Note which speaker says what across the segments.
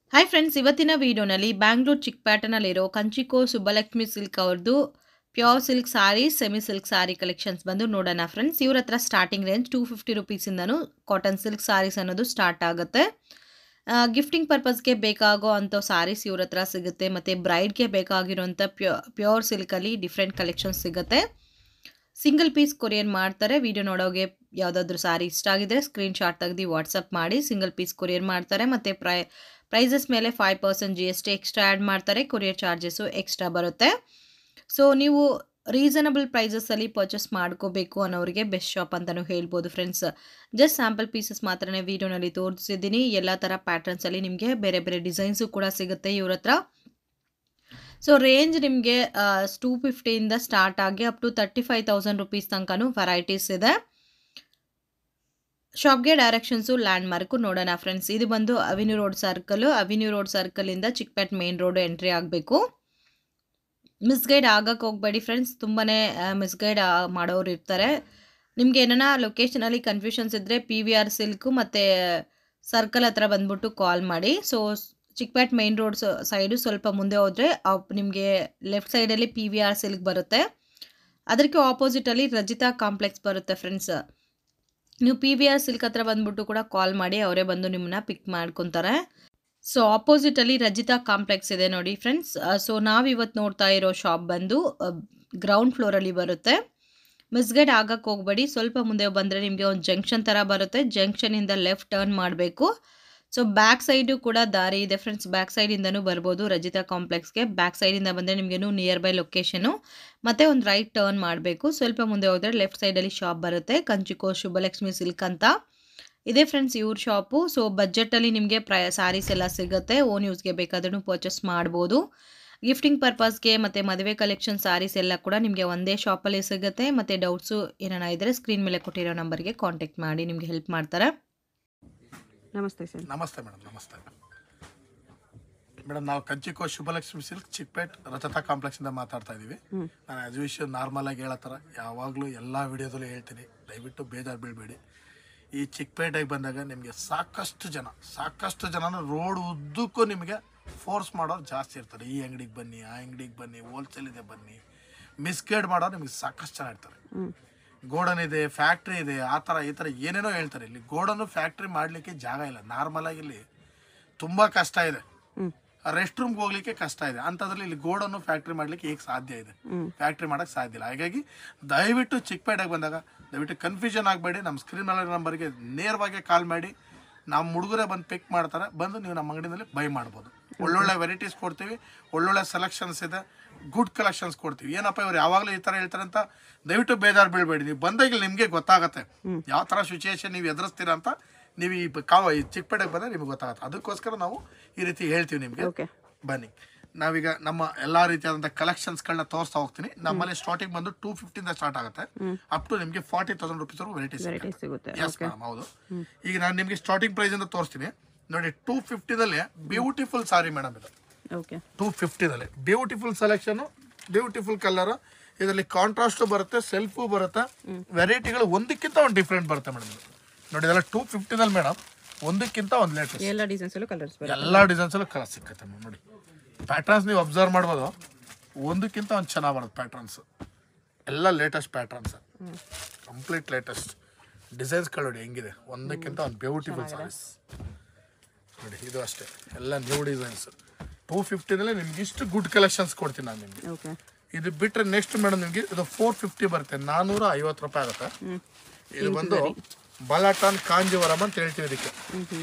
Speaker 1: Hi friends ಇವತ್ತಿನ ವಿಡಿಯೋನಲ್ಲಿ ಬ್ಯಾಂಗ್ಳೂರ್ ಚಿಕ್ಕಪೇಟೆನಲ್ಲಿರೋ ಕಂಚಿಕೋ ಸುಬ್ಬಲಕ್ಷ್ಮಿ ಸಿಲ್ಕ್ ಅವ್ರದ್ದು pure silk sari semi silk sari collections ಬಂದು ನೋಡೋಣ ಫ್ರೆಂಡ್ಸ್ ಇವ್ರ ಹತ್ರ ಸ್ಟಾರ್ಟಿಂಗ್ ರೇಂಜ್ ಟೂ ಫಿಫ್ಟಿ ರುಪೀಸಿಂದನೂ ಕಾಟನ್ ಸಿಲ್ಕ್ ಸಾರೀಸ್ ಅನ್ನೋದು ಸ್ಟಾರ್ಟ್ ಆಗುತ್ತೆ ಗಿಫ್ಟಿಂಗ್ ಪರ್ಪಸ್ಗೆ ಬೇಕಾಗೋ ಅಂಥ ಸಾರೀಸ್ ಇವ್ರ ಹತ್ರ ಸಿಗುತ್ತೆ ಮತ್ತು ಬ್ರೈಡ್ಗೆ ಬೇಕಾಗಿರೋಂಥ ಪ್ಯೂ ಪ್ಯೂರ್ ಸಿಲ್ಕಲ್ಲಿ ಡಿಫ್ರೆಂಟ್ ಕಲೆಕ್ಷನ್ಸ್ ಸಿಗುತ್ತೆ ಸಿಂಗಲ್ ಪೀಸ್ ಕೊರಿಯರ್ ಮಾಡ್ತಾರೆ ವಿಡಿಯೋ ನೋಡೋಗೆ ಯಾವುದಾದ್ರೂ ಸಾರಿ ಇಷ್ಟ ಆಗಿದ್ರೆ ಸ್ಕ್ರೀನ್ ಶಾಟ್ ತೆಗೆದು ವಾಟ್ಸಪ್ ಮಾಡಿ ಸಿಂಗಲ್ ಪೀಸ್ ಕೊರಿಯರ್ ಮಾಡ್ತಾರೆ ಮತ್ತು ಪ್ರೈ ಪ್ರೈಸಸ್ ಮೇಲೆ five percent G S T extra add ಮಾಡ್ತಾರೆ ಕೊರಿಯರ್ ಚಾರ್ಜಸ್ಸು ಎಕ್ಸ್ಟ್ರಾ ಬರುತ್ತೆ ಸೊ ನೀವು ರೀಸನಬಲ್ ಪ್ರೈಸಸಲ್ಲಿ ಪರ್ಚೇಸ್ ಮಾಡ್ಕೋಬೇಕು ಅನ್ನೋರಿಗೆ ಬೆಸ್ಟ್ ಶಾಪ್ ಅಂತಲೂ ಹೇಳ್ಬೋದು ಫ್ರೆಂಡ್ಸ್ ಜಸ್ಟ್ ಸ್ಯಾಂಪಲ್ ಪೀಸಸ್ ಮಾತ್ರನೇ ವೀಡಿಯೋನಲ್ಲಿ ತೋರಿಸಿದ್ದೀನಿ ಎಲ್ಲ ಥರ ಪ್ಯಾಟರ್ನ್ಸಲ್ಲಿ ನಿಮಗೆ ಬೇರೆ ಬೇರೆ ಡಿಸೈನ್ಸು ಕೂಡ ಸಿಗುತ್ತೆ ಇವ್ರ ಹತ್ರ ಸೊ ರೇಂಜ್ ನಿಮಗೆ ಟೂ ಫಿಫ್ಟಿಯಿಂದ ಸ್ಟಾರ್ಟ್ ಆಗಿ up to thirty five thousand rupees ತನಕನೂ ವೆರೈಟೀಸ್ ಇದೆ ಶಾಪ್ಗೆ ಡೈರೆಕ್ಷನ್ಸು ಲ್ಯಾಂಡ್ ಮಾರ್ಕು ನೋಡೋಣ ಫ್ರೆಂಡ್ಸ್ ಇದು ಬಂದು avenue road circle avenue road ಸರ್ಕಲಿಂದ ಚಿಕ್ಕಪೇಟ್ ಮೇನ್ ರೋಡ್ ಎಂಟ್ರಿ ಆಗಬೇಕು ಮಿಸ್ಗೈಡ್ ಆಗಕ್ಕೆ ಹೋಗಬೇಡಿ ಫ್ರೆಂಡ್ಸ್ ತುಂಬಾ ಮಿಸ್ಗೈಡ್ ಮಾಡೋರು ಇರ್ತಾರೆ ನಿಮ್ಗೆ ಏನಾರ ಲೊಕೇಶನಲ್ಲಿ ಕನ್ಫ್ಯೂಷನ್ಸ್ ಇದ್ದರೆ ಪಿ ವಿ ಆರ್ ಸಿಲ್ಕು ಮತ್ತು ಸರ್ಕಲ್ ಹತ್ರ ಬಂದ್ಬಿಟ್ಟು ಕಾಲ್ ಮಾಡಿ so Chickpet main road side ಸ್ವಲ್ಪ ಮುಂದೆ ಹೋದರೆ ನಿಮಗೆ ಲೆಫ್ಟ್ ಸೈಡಲ್ಲಿ ಪಿ ವಿ ಆರ್ ಸಿಲ್ಕ್ ಬರುತ್ತೆ ಅದಕ್ಕೆ ಆಪೋಸಿಟಲ್ಲಿ ರಜಿತಾ ಕಾಂಪ್ಲೆಕ್ಸ್ ಬರುತ್ತೆ ಫ್ರೆಂಡ್ಸ್ ನೀವು ಪಿ ವಿ ಆರ್ ಸಿಲ್ಕ್ ಹತ್ರ ಬಂದ್ಬಿಟ್ಟು ಕೂಡ ಕಾಲ್ ಮಾಡಿ ಅವರೇ ಬಂದು ನಿಮ್ಮನ್ನ ಪಿಕ್ ಮಾಡ್ಕೊತಾರೆ ಸೊ ಆಪೋಸಿಟಲ್ಲಿ ರಜಿತಾ ಕಾಂಪ್ಲೆಕ್ಸ್ ಇದೆ ನೋಡಿ ಫ್ರೆಂಡ್ಸ್ ಸೊ ನಾವು ಇವತ್ತು ನೋಡ್ತಾ ಇರೋ ಶಾಪ್ ಬಂದು ಗ್ರೌಂಡ್ ಫ್ಲೋರಲ್ಲಿ ಬರುತ್ತೆ ಮಿಸ್ಗೈಡ್ ಆಗಕ್ಕೆ ಹೋಗಬೇಡಿ ಸ್ವಲ್ಪ ಮುಂದೆ ಬಂದರೆ ನಿಮಗೆ ಒಂದು ಜಂಕ್ಷನ್ ಥರ ಬರುತ್ತೆ ಜಂಕ್ಷನಿಂದ ಲೆಫ್ಟ್ ಟರ್ನ್ ಮಾಡಬೇಕು ಸೊ ಬ್ಯಾಕ್ ಸೈಡು ಕೂಡ ದಾರಿ ಇದೆ ಫ್ರೆಂಡ್ಸ್ ಬ್ಯಾಕ್ ಸೈಡಿಂದನೂ ಬರ್ಬೋದು ರಜಿತಾ ಕಾಂಪ್ಲೆಕ್ಸ್ಗೆ ಬ್ಯಾಕ್ ಸೈಡಿಂದ ಬಂದರೆ ನಿಮಗೇನು ನಿಯರ್ ಬೈ ಲೊಕೇಶನು ಮತ್ತು ಒಂದು ರೈಟ್ ಟರ್ನ್ ಮಾಡಬೇಕು ಸ್ವಲ್ಪ ಮುಂದೆ ಹೋದರೆ ಲೆಫ್ಟ್ ಸೈಡಲ್ಲಿ ಶಾಪ್ ಬರುತ್ತೆ ಕಂಚಿಕೋ ಶುಭಲಕ್ಷ್ಮಿ ಸಿಲ್ಕ್ ಅಂತ ಇದೇ ಫ್ರೆಂಡ್ಸ್ ಇವ್ರ ಶಾಪು ಸೊ ಬಜೆಟಲ್ಲಿ ನಿಮಗೆ ಪ್ರೈ ಸ್ಯಾರೀಸ್ ಎಲ್ಲ ಸಿಗುತ್ತೆ ಓನ್ ಯೂಸ್ಗೆ ಬೇಕಾದ್ರೂ ಪರ್ಚೇಸ್ ಮಾಡ್ಬೋದು ಗಿಫ್ಟಿಂಗ್ ಪರ್ಪಸ್ಗೆ ಮತ್ತು ಮದುವೆ ಕಲೆಕ್ಷನ್ ಸ್ಯಾರೀಸ್ ಎಲ್ಲ ಕೂಡ ನಿಮಗೆ ಒಂದೇ ಶಾಪಲ್ಲಿ ಸಿಗುತ್ತೆ ಮತ್ತು ಡೌಟ್ಸು ಏನಾರ ಇದ್ದರೆ ಸ್ಕ್ರೀನ್ ಮೇಲೆ ಕೊಟ್ಟಿರೋ ನಂಬರ್ಗೆ ಕಾಂಟ್ಯಾಕ್ಟ್ ಮಾಡಿ ನಿಮಗೆ ಹೆಲ್ಪ್ ಮಾಡ್ತಾರೆ
Speaker 2: ನಮಸ್ತೆ ಸರ್
Speaker 3: ನಮಸ್ತೆ ಮೇಡಮ್ ನಮಸ್ತೆ ಮೇಡಮ್ ನಾವು ಕಂಚಿಕೋ ಶುಭಲಕ್ಷ್ಮಿ ಸಿಲ್ಕ್ ಚಿಕ್ಪೇಟ್ ರಜತಾ ಕಾಂಪ್ಲೆಕ್ಸಿಂದ ಮಾತಾಡ್ತಾ ಇದ್ದೀವಿ ನಾನು ಆಸ್ ಯೂಶಲ್ ನಾರ್ಮಲ್ ಆಗಿ ಹೇಳೋ ಥರ ಯಾವಾಗಲೂ ಎಲ್ಲ ವಿಡಿಯೋದಲ್ಲೂ ಹೇಳ್ತೀನಿ ದಯವಿಟ್ಟು ಬೇಜಾರು ಬೀಳಬೇಡಿ ಈ ಚಿಕ್ಕಪೇಟೆಗೆ ಬಂದಾಗ ನಿಮಗೆ ಸಾಕಷ್ಟು ಜನ ಸಾಕಷ್ಟು ಜನನ ರೋಡ್ ಉದ್ದಕ್ಕೂ ನಿಮಗೆ ಫೋರ್ಸ್ ಮಾಡೋರು ಜಾಸ್ತಿ ಇರ್ತಾರೆ ಈ ಅಂಗಡಿಗೆ ಬನ್ನಿ ಆ ಅಂಗಡಿಗೆ ಬನ್ನಿ ಹೋಲ್ಸೇಲ್ ಇದೆ ಬನ್ನಿ ಮಿಸ್ಗೈಡ್ ಮಾಡೋರು ನಿಮಗೆ ಸಾಕಷ್ಟು ಜನ ಇರ್ತಾರೆ ಗೋಡನ್ ಇದೆ ಫ್ಯಾಕ್ಟ್ರಿ ಇದೆ ಆ ಥರ ಈ ಥರ ಏನೇನೋ ಹೇಳ್ತಾರೆ ಇಲ್ಲಿ ಗೋಡನ್ನು ಫ್ಯಾಕ್ಟ್ರಿ ಮಾಡಲಿಕ್ಕೆ ಜಾಗ ಇಲ್ಲ ನಾರ್ಮಲ್ ಆಗಿ ಇಲ್ಲಿ ತುಂಬ ಕಷ್ಟ ಇದೆ ರೆಸ್ಟ್ ರೂಮ್ಗೆ ಹೋಗ್ಲಿಕ್ಕೆ ಕಷ್ಟ ಇದೆ ಅಂಥದ್ರಲ್ಲಿ ಇಲ್ಲಿ ಗೋಡನ್ನು ಫ್ಯಾಕ್ಟ್ರಿ ಮಾಡ್ಲಿಕ್ಕೆ ಈಗ ಸಾಧ್ಯ ಇದೆ ಫ್ಯಾಕ್ಟ್ರಿ ಮಾಡಕ್ಕೆ ಸಾಧ್ಯ ಇಲ್ಲ ಹಾಗಾಗಿ ದಯವಿಟ್ಟು ಚಿಕ್ಕಪೇಟೆಗೆ ಬಂದಾಗ ದಯವಿಟ್ಟು ಕನ್ಫ್ಯೂಷನ್ ಆಗಬೇಡಿ ನಮ್ಮ ಸ್ಕ್ರೀನ್ ಮೇಲೆ ನಂಬರ್ಗೆ ನೇರವಾಗಿ ಕಾಲ್ ಮಾಡಿ ನಮ್ಮ ಹುಡುಗರೇ ಬಂದು ಪಿಕ್ ಮಾಡ್ತಾರೆ ಬಂದು ನೀವು ನಮ್ಮ ಅಂಗಡಿನಲ್ಲಿ ಬೈ ಮಾಡ್ಬೋದು ಒಳ್ಳೊಳ್ಳೆ ವೆರೈಟೀಸ್ ಕೊಡ್ತೀವಿ ಒಳ್ಳೊಳ್ಳೆ ಸೆಲೆಕ್ಷನ್ಸ್ ಇದೆ ಗುಡ್ ಕಲೆಕ್ಷನ್ಸ್ ಕೊಡ್ತೀವಿ ಏನಪ್ಪ ಇವ್ರು ಯಾವಾಗಲೂ ಈ ಥರ ಹೇಳ್ತಾರೆ ಅಂತ ದಯವಿಟ್ಟು ಬೇಜಾರು ಬೀಳ್ಬೇಡಿ ನೀವು ಬಂದಾಗ ನಿಮಗೆ ಗೊತ್ತಾಗತ್ತೆ ಯಾವ ಥರ ಸಿಚುಯೇಷನ್ ನೀವು ಎದುರಿಸ್ತೀರಾ ಅಂತ ನೀವು ಈ ಬ- ಕಾವ ಈ ಚಿಕ್ಕಪೇಟೆಗೆ ಬಂದರೆ ನಿಮಗೆ ಗೊತ್ತಾಗುತ್ತೆ ಅದಕ್ಕೋಸ್ಕರ ನಾವು ಈ ರೀತಿ ಹೇಳ್ತೀವಿ ನಿಮಗೆ
Speaker 2: ಓಕೆ
Speaker 3: ಬನ್ನಿ ನಾವೀಗ ನಮ್ಮ ಎಲ್ಲಾ ರೀತಿಯಾದಂಥ ಕಲೆಕ್ಷನ್ಸ್ಗಳನ್ನ ತೋರಿಸ್ತಾ ಹೋಗ್ತೀನಿ ನಮ್ಮಲ್ಲಿ ಸ್ಟಾರ್ಟಿಂಗ್ ಬಂದು ಟೂ ಫಿಫ್ಟಿಂದ ಸ್ಟಾರ್ಟ್ ಆಗುತ್ತೆ ಅಪ್ ಟು ನಿಮಗೆ forty thousand rupees varieties
Speaker 2: varieties ಸಿಗುತ್ತೆ
Speaker 3: ಎಸ್ ಮೇಡಮ್ ಹೌದು ಈಗ ನಾನು ನಿಮಗೆ ಸ್ಟಾರ್ಟಿಂಗ್ ಪ್ರೈಸ್ ಇಂದ ತೋರಿಸ್ತೀನಿ ನೋಡಿ ಟೂ ಫಿಫ್ಟಿದಲ್ಲಿ ಬ್ಯೂಟಿಫುಲ್ ಸಾರಿ ಮೇಡಮ್ ಇದು
Speaker 2: ಓಕೆ
Speaker 3: ಟೂ ಫಿಫ್ಟಿದಲ್ಲಿ ಬ್ಯೂಟಿಫುಲ್ ಸೆಲೆಕ್ಷನ್ ಬ್ಯೂಟಿಫುಲ್ ಕಲರ್ ಇದರಲ್ಲಿ ಕಾಂಟ್ರಾಸ್ಟ್ ಬರುತ್ತೆ ಸೆಲ್ಫು ಬರುತ್ತೆ ವೆರೈಟಿಗಳು ಒಂದಕ್ಕಿಂತ ಒಂದು ಡಿಫ್ರೆಂಟ್ ಬರುತ್ತೆ ಮೇಡಮ್ ನೋಡಿ ಇದೆಲ್ಲ ಟೂ ಫಿಫ್ಟಿನಲ್ಲಿ ಮೇಡಮ್ ಒಂದಕ್ಕಿಂತ ಒಂದು ಲೇಟೆಸ್ಟ್
Speaker 2: ಎಲ್ಲ ಡಿಸೈನ್ಸ್ ಅಲ್ಲೂ ಕಲರ್ಸ್ ಬರುತ್ತೆ
Speaker 3: ಎಲ್ಲ ಡಿಸೈನ್ಸ್ ಅಲ್ಲೂ ಕಲರ್ ಸಿಕ್ಕತ್ತೆ ಮೇಡಮ್ ನೋಡಿ ಪ್ಯಾಟ್ರನ್ಸ್ ನೀವು ಅಬ್ಸರ್ವ್ ಮಾಡ್ಬೋದು ಒಂದಕ್ಕಿಂತ ಒಂದು ಚೆನ್ನಾಗಿ ಬರುತ್ತೆ ಪ್ಯಾಟ್ರನ್ಸ್ ಎಲ್ಲ ಲೇಟೆಸ್ಟ್ ಪ್ಯಾಟ್ರನ್ಸ್ ಕಂಪ್ಲೀಟ್ ಲೇಟೆಸ್ಟ್ ಡಿಸೈನ್ಸ್ಗಳು ನೋಡಿ ಹೆಂಗಿದೆ ಒಂದಕ್ಕಿಂತ ಒಂದು ಬ್ಯೂಟಿಫುಲ್ ಸಾರೀಸ್ ನೋಡಿ ಇದು ಅಷ್ಟೇ ಎಲ್ಲ ನ್ಯೂ ಡಿಸೈನ್ಸ್ ಟೂ ಫಿಫ್ಟಿನಲ್ಲಿ ನಿಮ್ಗೆ ಇಷ್ಟು ಗುಡ್ ಕಲೆಕ್ಷನ್ಸ್ ಕೊಡ್ತೀನಿ ನಾನು ನಿಮಗೆ
Speaker 2: ಓಕೆ
Speaker 3: ಇದು ಬಿಟ್ಟರೆ ನೆಕ್ಸ್ಟ್ ಮೇಡಮ್ ನಿಮಗೆ ಇದು ಫೋರ್ ಫಿಫ್ಟಿ ಬರುತ್ತೆ ನಾನ್ನೂರ ಐವತ್ತು ರೂಪಾಯಿ ಆಗುತ್ತೆ ಇದು ಬಂದು ಬಲಾಟನ್ ಕಾಂಜಿವರಂ ಅಂತ ಹೇಳ್ತೀವಿ ಇದಕ್ಕೆ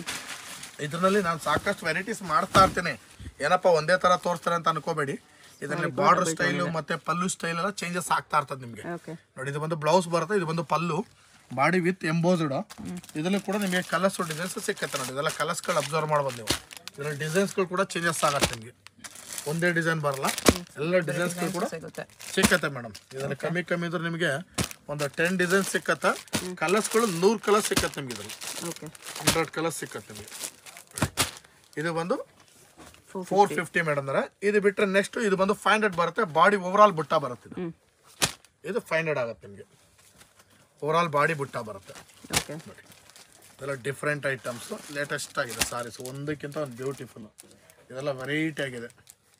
Speaker 3: ಇದರಲ್ಲಿ ನಾನು ಸಾಕಷ್ಟು ವೆರೈಟೀಸ್ ಮಾಡ್ತಾ ಇರ್ತೀನಿ ಏನಪ್ಪ ಒಂದೇ ತರ ತೋರಿಸ್ತಾರೆ ಅಂತ ಅನ್ಕೋಬೇಡಿ ಇದರಲ್ಲಿ ಬಾರ್ಡರ್ ಸ್ಟೈಲು ಮತ್ತೆ ಪಲ್ಲು ಸ್ಟೈಲ್ ಎಲ್ಲ ಚೇಂಜಸ್ ಆಗ್ತಾ ಇರ್ತದೆ ನಿಮಗೆ
Speaker 2: ಓಕೆ
Speaker 3: ನೋಡಿ ಇದು ಬಂದು ಬ್ಲೌಸ್ ಬರುತ್ತೆ ಇದು ಬಂದು ಪಲ್ಲು ಬಾಡಿ ವಿತ್ ಎಂಬೋಸ್ಡ್ ಇದರಲ್ಲಿ ಕೂಡ ನಿಮಗೆ ಕಲರ್ಸ್ ಡಿಸೈನ್ಸ್ ಸಿಕ್ಕತ್ತೆ ನೋಡಿ ಇದೆಲ್ಲ ಕಲರ್ಸ್ಗಳು ಅಬ್ಸರ್ವ್ ಮಾಡ್ಬೋದು ನೀವು ಇದರಲ್ಲಿ ಡಿಸೈನ್ಸ್ಗಳು ಕೂಡ ಚೇಂಜಸ್ ಆಗತ್ತೆ ನಿಮಗೆ ಒಂದೇ ಡಿಸೈನ್ ಬರಲ್ಲ ಎಲ್ಲ ಡಿಸೈನ್ಸ್ಗಳು ಕೂಡ
Speaker 2: ಸಿಗುತ್ತೆ
Speaker 3: ಸಿಕ್ಕತ್ತೆ ಮೇಡಮ್ ಇದರಲ್ಲಿ ಕಮ್ಮಿ ಕಮ್ಮಿ ಇದ್ರೆ ನಿಮಗೆ ಒಂದು ಟೆನ್ ಡಿಸೈನ್ ಸಿಕ್ಕತ್ತೆ ಕಲರ್ಸ್ಗಳು ನೂರು ಕಲರ್ಸ್ ಸಿಕ್ಕತ್ತೆ ನಿಮಗೆ ಇದರಲ್ಲಿ
Speaker 2: ಓಕೆ
Speaker 3: ಹಂಡ್ರೆಡ್ ಕಲರ್ಸ್ ಸಿಕ್ಕತ್ತೆ ನಿಮಗೆ ಇದು ಬಂದು ಫೋರ್ ಫಿಫ್ಟಿ ಮೇಡಮ್ ಅಂದ್ರೆ ಇದು ಬಿಟ್ಟರೆ ನೆಕ್ಸ್ಟ್ ಇದು ಬಂದು ಫೈವ್ ಹಂಡ್ರೆಡ್ ಬರುತ್ತೆ ಬಾಡಿ ಓವರ್ ಆಲ್ ಬುಟ್ಟ ಬರುತ್ತೆ ಇದು
Speaker 2: ಹ್ಞೂ.
Speaker 3: ಇದು ಫೈವ್ ಹಂಡ್ರೆಡ್ ಆಗುತ್ತೆ ನಿಮಗೆ ಓವರ್ ಆಲ್ ಬಾಡಿ ಬುಟ್ಟ ಬರುತ್ತೆ
Speaker 2: ಓಕೆ
Speaker 3: ಇದೆಲ್ಲ ಡಿಫ್ರೆಂಟ್ ಐಟಮ್ಸ್ ಲೇಟೆಸ್ಟ್ ಆಗಿದೆ ಸಾರೀಸ್ ಒಂದಕ್ಕಿಂತ ಒಂದು ಬ್ಯೂಟಿಫುಲ್ ಇದೆಲ್ಲ ವೆರೈಟಿ ಆಗಿದೆ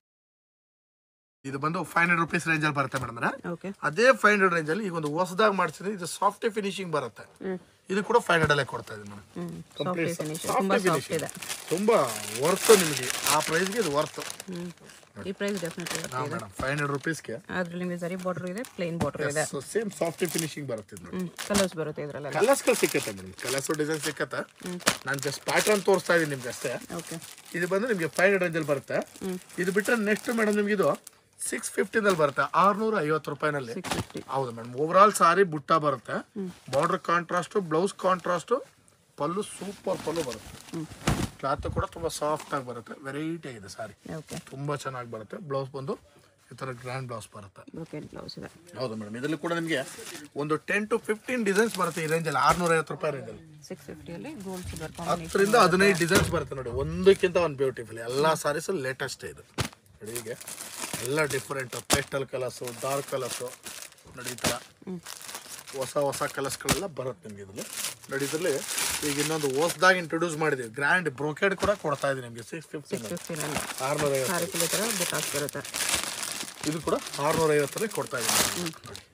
Speaker 3: ಇದು ಬಂದು ಫೈವ್ ಹಂಡ್ರೆಡ್ ರುಪೀಸ್ ರೇಂಜಲ್ಲಿ ಬರುತ್ತೆ ಮೇಡಮ್
Speaker 2: ಓಕೆ
Speaker 3: ಅದೇ ಫೈವ್ ಹಂಡ್ರೆಡ್ ರೇಂಜಲ್ಲಿ ಈಗ ಒಂದು ಹೊಸದಾಗಿ ಮಾಡಿಸಿದ್ರೆ ಇದು ಸಾಫ್ಟ್ ಫಿನಿಶಿಂಗ್ ಬರುತ್ತೆ ಇದು ಕೂಡ ಫೈವ್ ಹಂಡ್ರೆಡ್ ಅಲ್ಲೇ ಕೊಡ್ತಾ ಇದೆ madam
Speaker 2: hmm
Speaker 3: complete
Speaker 2: soft finish
Speaker 3: soft
Speaker 2: ತುಂಬಾ ಸಾಫ್ಟ್
Speaker 3: ಫಿನಿಶಿಂಗ್
Speaker 2: ಇದೆ
Speaker 3: ತುಂಬಾ ವರ್ತ್ ನಿಮಗೆ ಆ ಪ್ರೈಸ್ಗೆ ಇದು ವರ್ತ್
Speaker 2: ಹ್ಮ್ ಈ ಪ್ರೈಸ್ ಡೆಫಿನೆಟ್ಲಿ
Speaker 3: ಹಾ ಮೇಡಮ್ ಫೈವ್ ಹಂಡ್ರೆಡ್ ರುಪೀಸ್ಗೆ
Speaker 2: ಅದ್ರಲ್ಲಿ ನಿಮಗೆ ಜರಿ ಬಾರ್ಡರ್ ಇದೆ ಪ್ಲೇನ್ ಬಾರ್ಡರ್ ಇದೆ
Speaker 3: ಸೇಮ್ ಸಾಫ್ಟ್ ಫಿನಿಶಿಂಗ್ ಬರುತ್ತೆ ಇದು ನೋಡಿ
Speaker 2: ಹ್ಮ್ ಕಲರ್ಸ್ ಬರುತ್ತೆ ಇದರಲ್ಲೆಲ್ಲ
Speaker 3: ಕಲರ್ಸ್ಗಳು ಸಿಕ್ಕತ್ತೆ ಮೇಡಮ್ ಕಲರ್ಸ್ ಡಿಸೈನ್ ಸಿಕ್ಕತ್ತೆ ನಾನು ಜಸ್ಟ್ ಪ್ಯಾಟರ್ನ್ ತೋರಿಸ್ತಾ ಇದ್ದೀನಿ ನಿಮ್ಗೆ ಅಷ್ಟೇ
Speaker 2: ಓಕೆ
Speaker 3: ಇದು ಬಂದು ನಿಮಗೆ ಫೈವ್ ಹಂಡ್ರೆಡ್ ರೇಂಜಲ್ಲಿ ಬರುತ್ತೆ ಇದು ಬಿಟ್ಟರೆ ನೆಕ್ಸ್ಟ್ ಮೇಡಮ್ ನಿಮ್ಗೆ ಇದು ಸಿಕ್ಸ್ ಫಿಫ್ಟಿನಲ್ಲಿ ಬರುತ್ತೆ ಆರ್ನೂರ ಐವತ್ತು ರೂಪಾಯಿನಲ್ಲಿ
Speaker 2: ಸಿಕ್ಸ್ ಫಿಫ್ಟಿ
Speaker 3: ಹೌದು ಮೇಡಮ್ ಓವರ್ ಆಲ್ ಸಾರಿ ಬುಟ್ಟ ಬರುತ್ತೆ ಬಾರ್ಡರ್ ಕಾಂಟ್ರಾಸ್ಟು ಬ್ಲೌಸ್ ಕಾಂಟ್ರಾಸ್ಟು ಪಲ್ಲು ಸೂಪರ್ ಪಲ್ಲು ಬರುತ್ತೆ ಕ್ಲಾತ್ ಕೂಡ ತುಂಬ ಸಾಫ್ಟ್ ಆಗಿ ಬರುತ್ತೆ ವೆರೈಟಿ ಆಗಿದೆ ಸಾರಿ
Speaker 2: ಓಕೆ
Speaker 3: ತುಂಬ ಚೆನ್ನಾಗಿ ಬರುತ್ತೆ ಬ್ಲೌಸ್ ಬಂದು ಈ ಥರ ಗ್ರ್ಯಾಂಡ್ ಬ್ಲೌಸ್ ಬರುತ್ತೆ
Speaker 2: ಬ್ರೋಕೆಡ್ ಬ್ಲೌಸ್ ಇದೆ
Speaker 3: ಹೌದು ಮೇಡಮ್ ಇದರಲ್ಲಿ ಕೂಡ ನಿಮಗೆ ಒಂದು ಟೆನ್ ಟು ಫಿಫ್ಟೀನ್ ಡಿಸೈನ್ಸ್ ಬರುತ್ತೆ ಈ ರೇಂಜಲ್ಲಿ ಆರ್ನೂರ ಐವತ್ತು ರೂಪಾಯಿ ರೇಂಜಲ್ಲಿ
Speaker 2: ಸಿಕ್ಸ್ ಫಿಫ್ಟಿಯಲ್ಲಿ ಗೋಲ್ಡ್ ಸಿಲ್ವರ್
Speaker 3: ಹತ್ತರಿಂದ ಹದಿನೈದು ಡಿಸೈನ್ಸ್ ಬರುತ್ತೆ ನೋಡಿ ಒಂದಕ್ಕಿಂತ ಒಂದು ಬ್ಯೂಟಿಫುಲ್ ಎಲ್ಲ ಸಾರೀಸು ಲೇಟೆಸ್ಟ್ ಇದು ನೋಡಿ ಹೀಗೆ ಎಲ್ಲ different pastel colours dark colours ನೋಡಿ ಈ ಥರ ಹೊಸ ಹೊಸ ಕಲರ್ಸ್ಗಳೆಲ್ಲ ಬರುತ್ತೆ ನಿಮಗೆ ಇದರಲ್ಲಿ ನೋಡಿ ಇದರಲ್ಲಿ ಈಗ ಇನ್ನೊಂದು ಹೊಸದಾಗಿ ಇಂಟ್ರೊಡ್ಯೂಸ್ ಮಾಡಿದ್ದೀವಿ ಗ್ರ್ಯಾಂಡ್ ಬ್ರೋಕೆಡ್ ಕೂಡ ಕೊಡ್ತಾ ಇದ್ದೀವಿ ನಿಮಗೆ ಸಿಕ್ಸ್ ಫಿಫ್ಟಿ
Speaker 2: ಫಿಫ್ಟಿನಲ್ಲಿ
Speaker 3: ಆರ್ನೂರ ಐವತ್ತು
Speaker 2: ಸಾರಿ ಫುಲ್ ಈ ಥರ ಬುಟ್ಟಾಸ್ ಬರುತ್ತೆ
Speaker 3: ಇದು ಕೂಡ ಆರ್ನೂರ ಐವತ್ತರಲ್ಲಿ ಕೊಡ್ತಾ ಇದ್ದೀವಿ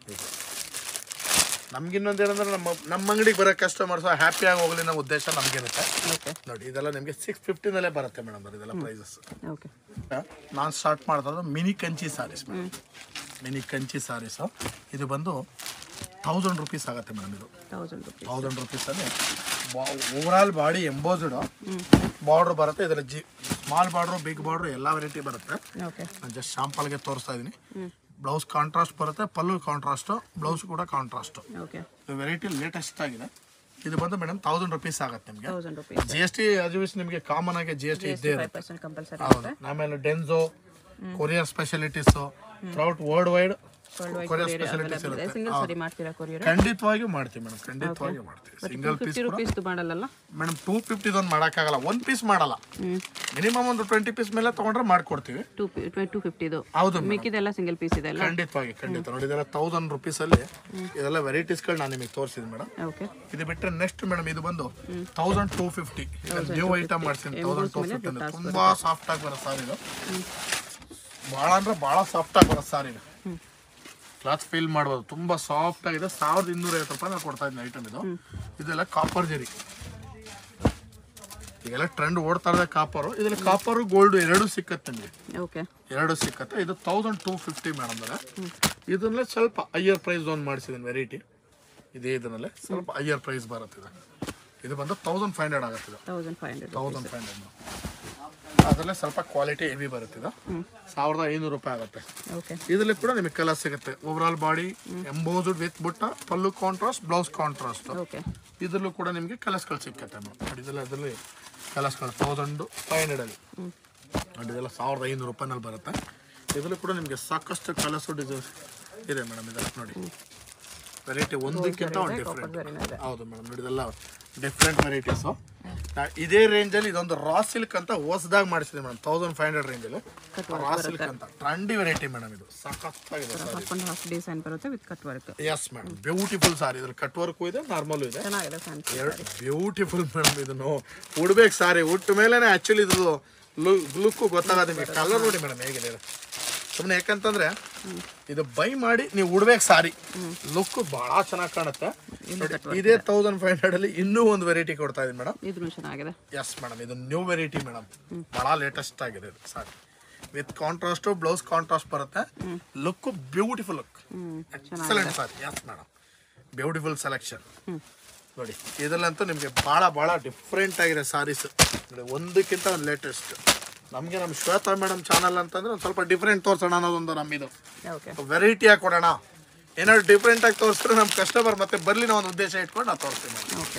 Speaker 3: ನಮ್ಗೆ ಇನ್ನೊಂದು ಏನಂದ್ರೆ ನಮ್ಮ ನಮ್ಮ ಅಂಗಡಿಗೆ ಬರೋ ಕಸ್ಟಮರ್ಸ್ ಹ್ಯಾಪಿಯಾಗಿ ಹೋಗಲಿ ನಮ್ಮ ಉದ್ದೇಶ ನಮಗಿರುತ್ತೆ
Speaker 2: ಓಕೆ
Speaker 3: ನೋಡಿ ಇದೆಲ್ಲ ನಿಮಗೆ ಸಿಕ್ಸ್ ಫಿಫ್ಟಿನಲ್ಲೇ ಬರುತ್ತೆ ಮೇಡಮ್ ಇದೆಲ್ಲ ಪ್ರೈಸಸ್
Speaker 2: ಓಕೆ
Speaker 3: ನಾನು ಸ್ಟಾರ್ಟ್ ಮಾಡ್ತಾ ಮಿನಿ ಕಂಚಿ ಸಾರೀಸ್ ಮಿನಿ ಕಂಚಿ ಸಾರೀಸು ಇದು ಬಂದು ತೌಸಂಡ್ ರುಪೀಸ್ ಆಗುತ್ತೆ ಮೇಡಮ್ ಇದು
Speaker 2: ತೌಸಂಡ್ ರುಪೀಸ್
Speaker 3: ತೌಸಂಡ್ ರುಪೀಸಲ್ಲಿ over all body embossed border ಬರುತ್ತೆ ಇದರಲ್ಲಿ ಜಿ ಸ್ಮಾಲ್ ಬಾರ್ಡ್ರು ಬಿಗ್ ಬಾರ್ಡ್ರು ಎಲ್ಲ ವೆರೈಟಿ ಬರುತ್ತೆ
Speaker 2: ಓಕೆ
Speaker 3: ನಾನು ಜಸ್ಟ್ ಶಾಂಪಲ್ಗೆ ತೋರಿಸ್ತಾ ಇದ್ದೀನಿ ಬ್ಲೌಸ್ ಕಾಂಟ್ರಾಸ್ಟ್ ಬರುತ್ತೆ ಪಲ್ಲು ಕಾಂಟ್ರಾಸ್ಟು ಬ್ಲೌಸ್ ಕೂಡ ಕಾಂಟ್ರಾಸ್ಟು
Speaker 2: ಓಕೆ
Speaker 3: ವೆರೈಟಿ ಲೇಟೆಸ್ಟ್ ಆಗಿದೆ ಇದು ಬಂದು ಮೇಡಮ್ ತೌಸಂಡ್ ರುಪೀಸ್ ಆಗುತ್ತೆ ನಿಮಗೆ
Speaker 2: thousand rupees
Speaker 3: G S T ಅಜುವಿಸ್ ನಿಮಗೆ ಕಾಮನ್ ಆಗಿ ಜಿ ಎಸ್ ಟಿ ಇದ್ದೇ
Speaker 2: ಫೈವ್
Speaker 3: ಇರುತ್ತೆ
Speaker 2: ಪರ್ಸೆಂಟ್ ಕಂಪಲ್ಸರಿ
Speaker 3: ಹೌದು ಆಮೇಲೆ ಡೆನ್ಸೋ courier specialities throughout world wide courier specialities ಇರುತ್ತೆ
Speaker 2: ಸಿಂಗಲ್ ಸರಿ ಮಾಡ್ತೀರಾ ಕೊರಿಯರ್
Speaker 3: ಖಂಡಿತವಾಗಿಯೂ ಮಾಡ್ತೀವಿ ಮೇಡಮ್ ಖಂಡಿತವಾಗಿಯೂ ಮಾಡ್ತೀವಿ ಸಿಂಗಲ್ ಪೀಸ್
Speaker 2: ಫಿಫ್ಟಿ ರುಪೀಸ್ದು ಮಾಡಲ್ಲ
Speaker 3: ಮೇಡಮ್ ಟೂ ಫಿಫ್ಟಿದೊಂದು ಮಾಡೋಕ್ಕಾಗಲ್ಲ ಒಂದು ಪೀಸ್ ಮಾಡಲ್ಲ
Speaker 2: ಹ್ಮ್
Speaker 3: ಮಿನಿಮಮ್ ಒಂದು ಟ್ವೆಂಟಿ ಪೀಸ್ ಮೇಲೆ ತೊಗೊಂಡ್ರೆ ಮಾಡ್ಕೊಡ್ತೀವಿ
Speaker 2: ಟೂ ಟೂ ಫಿಫ್ಟಿದು
Speaker 3: ಹೌದು madam.
Speaker 2: ಮಿಕ್ಕಿದೆಲ್ಲ ಸಿಂಗಲ್ ಪೀಸ್ ಇದೆ ಅಲ್ಲ
Speaker 3: ಖಂಡಿತವಾಗಿ ಖಂಡಿತ ನೋಡಿ ಇದೆಲ್ಲ ತೌಸಂಡ್ ರುಪೀಸಲ್ಲಿ ಇದೆಲ್ಲ ವೆರೈಟೀಸ್ಗಳು ನಾನು ನಿಮಗೆ ತೋರಿಸಿದ್ದೀನಿ ಮೇಡಮ್
Speaker 2: ಓಕೆ
Speaker 3: ಇದು ಬಿಟ್ಟರೆ ನೆಕ್ಸ್ಟ್ ಮೇಡಮ್ ಇದು ಬಂದು thousand two fifty new item ಮಾಡ್ತೀನಿ ತೌಸಂಡ್ ಟೂ ಫಿಫ್ಟಿ ತುಂಬಾ ಸಾಫ್ಟ್ ಆಗಿ ಬರೋ ಸಾರಿ ಇದು ಭಾಳ ಅಂದ್ರೆ ಭಾಳ ಸಾಫ್ಟ್ ಆಗಿ ಬರೋ ಸಾರಿ ಇದು ಕ್ಲಾತ್ ಫೀಲ್ ಮಾಡ್ಬೋದು ತುಂಬಾ ಸಾಫ್ಟ್ ಆಗಿದೆ ಸಾವಿರದ ಇನ್ನೂರ ಐವತ್ತು ರೂಪಾಯಿ ನಾನು ಕೊಡ್ತಾ ಇದ್ದೀನಿ ಐಟಮ್ ಇದು ಇದೆಲ್ಲ ಕಾಪರ್ ಜರಿ ಈಗೆಲ್ಲ ಟ್ರೆಂಡ್ ಓಡ್ತಾ ಇದೆ ಕಾಪರು ಇದರಲ್ಲಿ ಕಾಪರು ಗೋಲ್ಡ್ ಎರಡು ಸಿಕ್ಕತ್ತೆ ನಿಮಗೆ
Speaker 2: ಓಕೆ
Speaker 3: ಎರಡು ಸಿಕ್ಕತ್ತೆ ಇದು ತೌಸಂಡ್ ಟೂ ಫಿಫ್ಟಿ ಮೇಡಮ್ ಅಲ್ಲ ಇದನ್ನಲ್ಲೇ ಸ್ವಲ್ಪ ಹೈಯರ್ ಪ್ರೈಸ್ ಒಂದು ಮಾಡಿಸಿದ್ದೀನಿ ವೆರೈಟಿ ಇದೇ ಇದನ್ನಲ್ಲೇ ಸ್ವಲ್ಪ ಹೈಯರ್ ಪ್ರೈಸ್ ಬರುತ್ತೆ ಇದು ಇದು ಬಂದು ತೌಸಂಡ್ ಫೈವ್ ಹಂಡ್ರೆಡ್ ಆಗುತ್ತೆ ಇದು
Speaker 2: thousand five hundred
Speaker 3: thousand five hundred ಅದರಲ್ಲೇ ಸ್ವಲ್ಪ ಕ್ವಾಲಿಟಿ ಹೆವಿ ಬರುತ್ತೆ ಇದು ಸಾವಿರದ ಐನೂರು ರೂಪಾಯಿ ಆಗುತ್ತೆ
Speaker 2: ಓಕೆ
Speaker 3: ಇದರಲ್ಲಿ ಕೂಡ ನಿಮಗೆ ಕಲರ್ ಸಿಗುತ್ತೆ over all body embossed with ಬುಟ್ಟ ಪಲ್ಲು ಕಾಂಟ್ರಾಸ್ಟ್ ಬ್ಲೌಸ್ ಕಾಂಟ್ರಾಸ್ಟ್
Speaker 2: ಓಕೆ
Speaker 3: ಇದರಲ್ಲೂ ಕೂಡ ನಿಮಗೆ ಕಲರ್ಸ್ಗಳು ಸಿಕ್ಕತ್ತೆ ನೋಡಿ ಇದೆಲ್ಲ ಇದರಲ್ಲಿ ಕಲರ್ಸ್ಗಳು ತೌಸಂಡು ಫೈವ್ ಹಂಡ್ರೆಡಲ್ಲಿ ನೋಡಿ ಇದೆಲ್ಲ ಸಾವಿರದ ಐನೂರು ರೂಪಾಯಿನಲ್ಲಿ ಬರುತ್ತೆ ಇದರಲ್ಲೂ ಕೂಡ ನಿಮಗೆ ಸಾಕಷ್ಟು ಕಲರ್ಸು ಡಿಸೈನ್ಸ್ ಇದೆ ಮೇಡಮ್ ಇದೆಲ್ಲ ನೋಡಿ ವೆರೈಟಿ ಒಂದಕ್ಕಿಂತ ಒಂದು ಡಿಫ್ರೆಂಟ್
Speaker 2: ಇದೆ.
Speaker 3: ಹೌದು ಮೇಡಮ್ ನೋಡಿ ಇದೆಲ್ಲ ಡಿಫ್ರೆಂಟ್ ವೆರೈಟೀಸು ಇದೇ ರೇಂಜಲ್ಲಿ ಇದೊಂದು ರಾ ಸಿಲ್ಕ್ ಅಂತ ಹೊಸದಾಗಿ ಮಾಡಿಸಿದೆ ಮೇಡಮ್ ತೌಸಂಡ್ ಫೈವ್ ಹಂಡ್ರೆಡ್ ರೇಂಜಲ್ಲಿ ರಾ ಸಿಲ್ಕ್ ಅಂತ ಟ್ರೆಂಡಿ ವೆರೈಟಿ ಮೇಡಮ್ ಇದು ಸಖತ್ತಾಗಿದೆ sir
Speaker 2: half and half design ಬರುತ್ತೆ with cut work
Speaker 3: yes madam beautiful sari ಇದ್ರ ಕಟ್ ವರ್ಕು ಇದೆ ನಾರ್ಮಲ್ ಇದೆ
Speaker 2: ಚೆನ್ನಾಗಿದೆ ಫ್ಯಾನ್ಸಿ
Speaker 3: ಎರಡು ಬ್ಯೂಟಿಫುಲ್ ಮೇಡಮ್ ಇದನ್ನು ಉಡ್ಬೇಕು ಸಾರಿ ಉಟ್ಟ ಮೇಲೆನೆ ಆಕ್ಚುಲಿ ಇದು ಲುಕ್ ಗೊತ್ತಾಗತ್ತೆ ನಿಮಗೆ ಕಲರ್ ನೋಡಿ ಮೇಡಮ್ ಹೇಗಿದೆ ಇದು ಸುಮ್ಮನೆ ಯಾಕಂತಂದ್ರೆ ಇದು ಬೈ ಮಾಡಿ ನೀವು ಉಡ್ಬೇಕು ಸಾರಿ ಲುಕ್ ಬಹಳ ಚೆನ್ನಾಗಿ ಕಾಣುತ್ತೆ ನೋಡಿ, ಇದೇ ತೌಸಂಡ್ ಫೈವ್ ಹಂಡ್ರೆಡ್ ಅಲ್ಲಿ ಇನ್ನೂ ಒಂದು ವೆರೈಟಿ ಕೊಡ್ತಾ ಇದೀನಿ ಮೇಡಮ್
Speaker 2: ಇದ್ರೂ ಚೆನ್ನಾಗಿದೆ
Speaker 3: ಎಸ್ ಮೇಡಮ್ ಇದು ನ್ಯೂ ವೆರೈಟಿ ಮೇಡಮ್ ಬಹಳ ಲೇಟೆಸ್ಟ್ ಆಗಿದೆ ಇದು sari with contrast blouse contrast ಬರುತ್ತೆ look beautiful look
Speaker 2: hmm
Speaker 3: excellent sari yes madam beautiful selection ನೋಡಿ ಇದರಲ್ಲಂತೂ ನಿಮಗೆ ಭಾಳ ಭಾಳ ಡಿಫ್ರೆಂಟ್ ಆಗಿದೆ ಸಾರೀಸ್ ನೋಡಿ ಒಂದಕ್ಕಿಂತ ಒಂದು ಲೇಟೆಸ್ಟ್ ನಮಗೆ ನಮ್ಮ ಶ್ವೇತಾ ಮೇಡಮ್ ಚಾನಲ್ ಅಂತಂದ್ರೆ ಒಂದು ಸ್ವಲ್ಪ ಡಿಫ್ರೆಂಟ್ ತೋರಿಸೋಣ ಅನ್ನೋದೊಂದು ನಮ್ಮಿದು
Speaker 2: ಓಕೆ
Speaker 3: ವೆರೈಟಿಯಾಗಿ ಕೊಡೋಣ ಏನಾದ್ರು ಡಿಫ್ರೆಂಟ್ ಆಗಿ ತೋರಿಸಿದ್ರೆ ನಮ್ಮ ಕಸ್ಟಮರ್ ಮತ್ತೆ ಬರಲಿ ನಾವು ಒಂದು ಉದ್ದೇಶ ಇಟ್ಕೊಂಡು ನಾವು ತೋರಿಸ್ತೀವಿ madam
Speaker 2: okay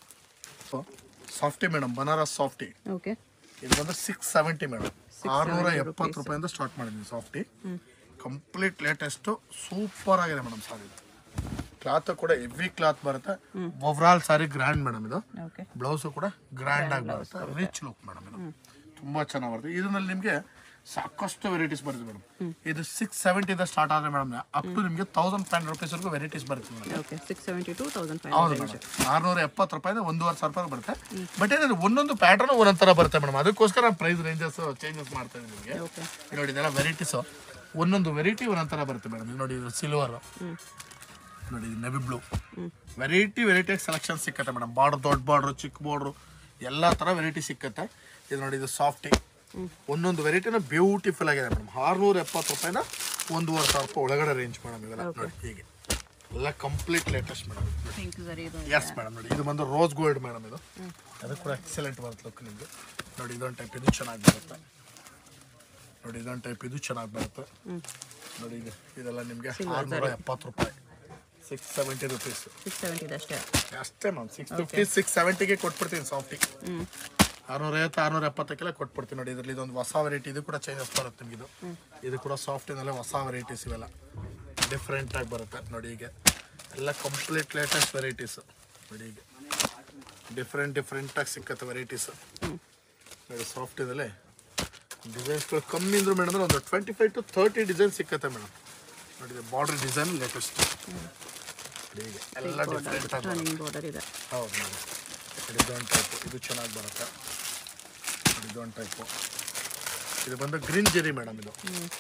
Speaker 3: so softy madam Banaras softy
Speaker 2: okay
Speaker 3: ಇದು ಬಂದು ಸಿಕ್ಸ್ ಸೆವೆಂಟಿ ಮೇಡಮ್ ಆರುನೂರ ಎಪ್ಪತ್ತು ರೂಪಾಯಿಂದ ಸ್ಟಾರ್ಟ್ ಮಾಡಿದ್ದೀನಿ ಸಾಫ್ಟಿ ಕಂಪ್ಲೀಟ್ ಲೇಟೆಸ್ಟು ಸೂಪರ್ ಆಗಿದೆ ಮೇಡಮ್ ಸಾರಿ ಕ್ಲಾತ್ ಕೂಡ ಹೆವಿ ಕ್ಲಾತ್ ಬರುತ್ತೆ ಓವರಾಲ್ ಸಾರಿ ಗ್ರ್ಯಾಂಡ್ ಮೇಡಮ್ ಇದು
Speaker 2: ಓಕೆ
Speaker 3: ಬ್ಲೌಸು ಕೂಡ ಗ್ರ್ಯಾಂಡ್ ಆಗಿ ಬರುತ್ತೆ ರಿಚ್ ಲುಕ್ ಮೇಡಮ್ ಇದು ತುಂಬ ಚೆನ್ನಾಗಿ ಬರುತ್ತೆ ಇದರಲ್ಲಿ ನಿಮಗೆ ಸಾಕಷ್ಟು ವೆರೈಟೀಸ್ ಬರುತ್ತೆ ಮೇಡಮ್ ಇದು ಸಿಕ್ಸ್ ಸೆವೆಂಟಿಂದ ಸ್ಟಾರ್ಟ್ ಆದ್ರೆ ಮೇಡಮ್ ಅಪ್ ಟು ನಿಮಗೆ ತೌಸಂಡ್ ಫೈವ್ ಹಂಡ್ರೆಡ್ ರುಪೀಸ್ವರೆಗೂ ವೆರೈಟೀಸ್ ಬರುತ್ತೆ madam
Speaker 2: okay six seventy to thousand five
Speaker 3: ಹೌದು ಮೇಡಮ್ ಆರ್ನೂರ ಎಪ್ಪತ್ತು ರೂಪಾಯಿಂದ ಒಂದೂವರೆ ಸಾವಿರ ರೂಪಾಯಿ ಬರುತ್ತೆ ಬಟ್ ಏನಾದ್ರೆ ಒಂದೊಂದು ಪ್ಯಾಟರ್ನ್ ಒಂದೊಂದು ಥರ ಬರುತ್ತೆ ಮೇಡಮ್ ಅದಕ್ಕೋಸ್ಕರ ಪ್ರೈಸ್ ರೇಂಜಸ್ ಚೇಂಜಸ್ ಮಾಡ್ತಾ ಇದ್ದೀನಿ ನಿಮಗೆ
Speaker 2: ಓಕೆ
Speaker 3: ಇಲ್ಲಿ ನೋಡಿ ಇದೆಲ್ಲ ವೆರೈಟೀಸು ಒಂದೊಂದು ವೆರೈಟಿ ಒಂದೊಂದು ಥರ ಬರುತ್ತೆ ಮೇಡಮ್ ನೋಡಿ ಇದು ಸಿಲ್ವರ್ ನೋಡಿ ಇದು navy blue variety variety selection ಸಿಕ್ಕತ್ತೆ ಮೇಡಮ್ ಬಾರ್ಡರ್ ದೊಡ್ಡ ಬಾರ್ಡ್ರು ಚಿಕ್ಕ ಬಾರ್ಡ್ರು ಎಲ್ಲ ಥರ ವೆರೈಟಿ ಸಿಕ್ಕತ್ತೆ ಇದು ನೋಡಿ ಇದು ಸಾಫ್ಟಿ ಒಂದೊಂದು ವೆರೈಟಿನ ಬ್ಯೂಟಿಫುಲ್ ಆಗಿದೆ ಮೇಡಮ್ ಆರ್ನೂರ ಎಪ್ಪತ್ತು ರೂಪಾಯಿನ ಒಂದೂವರೆ ಸಾವಿರ ರೂಪಾಯಿ ಒಳಗಡೆ ರೇಂಜ್ ಮೇಡಮ್ ಇವೆಲ್ಲ ನೋಡಿ ಹೀಗೆ ಎಲ್ಲ ಕಂಪ್ಲೀಟ್ ಲೇಟೆಸ್ಟ್ ಮೇಡಮ್
Speaker 2: ಪಿಂಕ್ ಸರಿ ಇದು
Speaker 3: ಎಸ್ ಮೇಡಮ್ ನೋಡಿ ಇದು ಬಂದು ರೋಸ್ ಗೋಲ್ಡ್ ಮೇಡಮ್ ಇದು ಅದು ಕೂಡ ಎಕ್ಸಲೆಂಟ್ ಬರುತ್ತೆ ಲುಕ್ ನಿಮಗೆ ನೋಡಿ ಇದೊಂದು ಟೈಪ್ ಇದು ಚೆನ್ನಾಗಿ ಬರುತ್ತೆ ನೋಡಿ ಇದೊಂದು ಟೈಪ್ ಇದು ಚೆನ್ನಾಗಿ ಬರುತ್ತೆ ನೋಡಿ ಇದು ಇದೆಲ್ಲ ನಿಮಗೆ ಆರುನೂರ ಎಪ್ಪತ್ತು ರೂಪಾಯಿ ಸಿಕ್ಸ್ ಸೆವೆಂಟಿ ರುಪೀಸ್
Speaker 2: ಸಿಕ್ಸ್ ಸೆವೆಂಟಿದೆ ಅಷ್ಟೇ
Speaker 3: ಅಷ್ಟೇ ಮ್ಯಾಮ್ ಸಿಕ್ಸ್ ಫಿಫ್ಟಿ ಸಿಕ್ಸ್ ಸೆವೆಂಟಿಗೆ ಕೊಟ್ಬಿಡ್ತೀನಿ ಸಾಫ್ಟಿಗೆ
Speaker 2: ಹ್ಞೂ
Speaker 3: ಆರುನೂರ ಐವತ್ತು ಆರುನೂರ ಎಪ್ಪತ್ತಕ್ಕೆಲ್ಲ ಕೊಟ್ಬಿಡ್ತೀನಿ ನೋಡಿ ಇದರಲ್ಲಿ ಇದೊಂದು ಹೊಸ ವೆರೈಟಿ ಇದು ಕೂಡ ಚೇಂಜಸ್ ಬರುತ್ತೆ ನಿಮಗೆ ಇದು ಇದು ಕೂಡ ಸಾಫ್ಟಿನಲ್ಲೇ ಹೊಸ ವೆರೈಟೀಸ್ ಇವೆಲ್ಲ ಡಿಫ್ರೆಂಟ್ ಆಗಿ ಬರುತ್ತೆ ನೋಡಿ ಈಗ ಎಲ್ಲ ಕಂಪ್ಲೀಟ್ ಲೇಟೆಸ್ಟ್ ವೆರೈಟೀಸ್ ನೋಡಿ ಈಗ ಡಿಫ್ರೆಂಟ್ ಡಿಫ್ರೆಂಟ್ ಆಗಿ ಸಿಕ್ಕತ್ತೆ ವೆರೈಟೀಸ್ ನೋಡಿ ಸಾಫ್ಟಿನಲ್ಲೇ ಡಿಸೈನ್ಸ್ಗಳು ಕಮ್ಮಿ ಅಂದ್ರು ಮೇಡಮ್ ಒಂದು twenty five to thirty design ಸಿಕ್ಕತ್ತೆ ಮೇಡಮ್ ನೋಡಿ ಬಾರ್ಡರ್ ಡಿಸೈನ್ ಲೇಟೆಸ್ಟ್ ಹೀಗೆ ಎಲ್ಲ ಡಿಫ್ರೆಂಟ್ ಆಗಿ
Speaker 2: ರನ್ನಿಂಗ್ ಬಾರ್ಡರ್ ಇದೆ
Speaker 3: ಹೌದು ಮೇಡಮ್ ಇದೊಂದು ಟೈಪು ಇದು ಚೆನ್ನಾಗಿ ಬರುತ್ತೆ ಇದೊಂದು ಟೈಪು ಇದು ಬಂದು ಗ್ರೀನ್ ಜೆರಿ ಮೇಡಮ್ ಇದು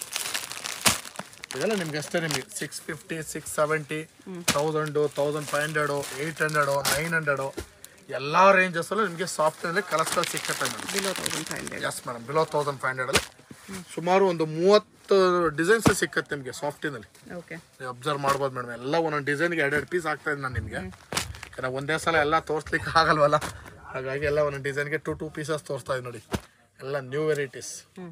Speaker 3: ಇದೆಲ್ಲ ನಿಮ್ಗೆ ಅಷ್ಟೇ ನಿಮಗೆ six fifty six seventy thousand thousand five hundred eight hundred nine hundred ಎಲ್ಲ ರೇಂಜಸ್ಸಲ್ಲೂ ನಿಮಗೆ ಸಾಫ್ಟ್ವೇರಲ್ಲಿ ಕಲರ್ಸ್ಗಳು ಸಿಕ್ಕತ್ತೆ madam
Speaker 2: below thousand five hundred
Speaker 3: yes madam below thousand five ಹಂಡ್ರೆಡಲ್ಲಿ ಸುಮಾರು ಒಂದು ಮೂವತ್ತು ಡಿಸೈನ್ಸ್ ಸಿಕ್ಕತ್ತೆ ನಿಮಗೆ ಸಾಫ್ಟಿನಲ್ಲಿ
Speaker 2: ಓಕೆ
Speaker 3: ನೀವು ಅಬ್ಸರ್ವ್ ಮಾಡ್ಬೋದು ಮೇಡಮ್ ಎಲ್ಲ ಒಂದೊಂದು ಡಿಸೈನ್ಗೆ ಎರಡೆರಡು ಪೀಸ್ ಆಗ್ತಾ ಇದೆ ನಾನು ನಿಮಗೆ ಯಾಕಂದ್ರೆ ಒಂದೇ ಸಲ ಎಲ್ಲ ತೋರಿಸ್ಲಿಕ್ಕೆ ಆಗಲ್ವಲ್ಲ ಹಾಗಾಗಿ ಎಲ್ಲ ಒಂದೊಂದು ಡಿಸೈನ್ಗೆ ಟು ಟೂ ಪೀಸಸ್ ತೋರಿಸ್ತಾ ಇದೆ ನೋಡಿ ಎಲ್ಲ ನ್ಯೂ ವೆರೈಟೀಸ್
Speaker 2: ಹ್ಞೂ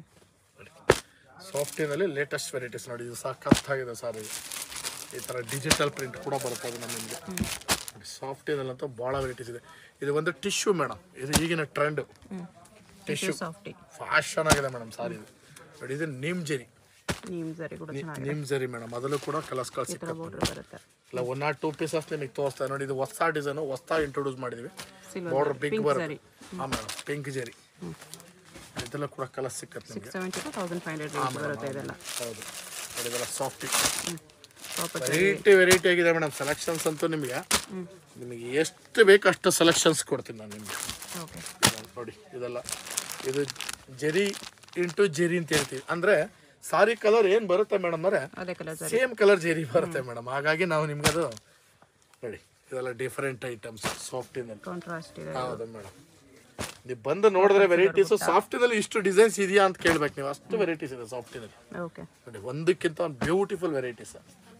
Speaker 3: ಸಾಫ್ಟಿನಲ್ಲಿ ಲೇಟೆಸ್ಟ್ ವೆರೈಟೀಸ್ ನೋಡಿ ಇದು ಸಖತ್ತಾಗಿದೆ ಸರ್ ಇದು ಈ ಥರ ಡಿಜಿಟಲ್ ಪ್ರಿಂಟ್ ಕೂಡ ಬರುತ್ತೆ ಅದು ನಿಮಗೆ ಸಾಫ್ಟಿನಲ್ಲಂತೂ ಭಾಳ ವೆರೈಟೀಸ್ ಇದೆ ಇದು ಒಂದು ಟಿಶ್ಯೂ ಮೇಡಮ್ ಇದು ಈಗಿನ ಟ್ರೆಂಡ್ ಟಿಶ್ಯೂ
Speaker 2: ಸಾಫ್ಟಿ
Speaker 3: ಫ್ಯಾಷನ್ ಆಗಿದೆ ಮೇಡಮ್ ಸಾರಿ ಇದು ನೋಡಿ ಇದು ನಿಮ್ ಜರಿ
Speaker 2: ನೀಮ್ ಸರಿ ಕೂಡ ಚೆನ್ನಾಗಿದೆ
Speaker 3: ನಿಮ್ ಜರಿ ಮೇಡಮ್ ಅದರಲ್ಲೂ ಕೂಡ ಕಲರ್ಸ್ಗಳು
Speaker 2: ಈ ಥರ
Speaker 3: ಸಿಕ್ಕತ್ತೆ
Speaker 2: ಬಾರ್ಡರ್ ಬರುತ್ತೆ
Speaker 3: ಇಲ್ಲ ಒನ್ ಆರ್ ಟೂ ಪೀಸಸ್ ನಿಮಗೆ ತೋರಿಸ್ತಾ ನೋಡಿ ಇದು ಹೊಸ ಡಿಸೈನು ಹೊಸ ಇಂಟ್ರೊಡ್ಯೂಸ್ ಮಾಡಿದ್ವಿ
Speaker 2: Silver
Speaker 3: border
Speaker 2: zari,
Speaker 3: big
Speaker 2: pink
Speaker 3: ಬರುತ್ತೆ
Speaker 2: zari.
Speaker 3: ಹಾಂ ಮೇಡಮ್ ಪಿಂಕ್ ಜರಿ ಇದೆಲ್ಲ ಕೂಡ ಕಲರ್ ಸಿಕ್ಕತ್ತೆ ನಿಮಗೆ
Speaker 2: six seventy to thousand five hundred range ಬರುತ್ತೆ ಇದೆಲ್ಲ
Speaker 3: ಹೌದು ನೋಡಿ ಇದೆಲ್ಲ ಸಾಫ್ಟ್
Speaker 2: ಕಾಪರ್
Speaker 3: ವೆರೈಟಿ ವೆರೈಟಿ ಆಗಿದೆ ಮೇಡಮ್ ಸೆಲೆಕ್ಷನ್ಸ್ ಅಂತೂ ನಿಮಗೆ ನಿಮಗೆ ಎಷ್ಟು ಬೇಕು ಅಷ್ಟು ಸೆಲೆಕ್ಷನ್ಸ್ ಕೊಡ್ತೀನಿ ನಾನು ನಿಮಗೆ
Speaker 2: ಓಕೆ
Speaker 3: ನೋಡಿ ಇದೆಲ್ಲ ಇದು ಜರಿ ಇಂಟು ಜರಿ ಅಂತ ಹೇಳ್ತೀವಿ ಅಂದರೆ ಸಾರಿ ಕಲರ್ ಏನು ಬರುತ್ತೆ ಮೇಡಮ್ ಅಂದರೆ
Speaker 2: ಅದೇ ಕಲರ್ ಸರಿ
Speaker 3: ಸೇಮ್ ಕಲರ್ ಜರಿ ಬರುತ್ತೆ ಮೇಡಮ್ ಹಾಗಾಗಿ ನಾವು ನಿಮ್ಗೆ ಅದು ನೋಡಿ ಇದೆಲ್ಲ ಡಿಫರೆಂಟ್ ಐಟಮ್ಸ್ ಸಾಫ್ಟಿನಲ್ಲಿ
Speaker 2: ಕಾಂಟ್ರಾಸ್ಟ್ ಇದೆ
Speaker 3: ಹೌದು ಮೇಡಮ್ ನೀವು ಬಂದು ನೋಡಿದ್ರೆ ವೆರೈಟೀಸು ಸಾಫ್ಟಿನಲ್ಲಿ ಇಷ್ಟು ಡಿಸೈನ್ಸ್ ಇದೆಯಾ ಅಂತ ಕೇಳ್ಬೇಕು ನೀವು ಅಷ್ಟು ವೆರೈಟೀಸ್ ಇದೆ ಸಾಫ್ಟಿನಲ್ಲಿ
Speaker 2: ಓಕೆ
Speaker 3: ನೋಡಿ ಒಂದಕ್ಕಿಂತ ಒಂದು ಬ್ಯೂಟಿಫುಲ್ ವೆರೈಟೀಸ್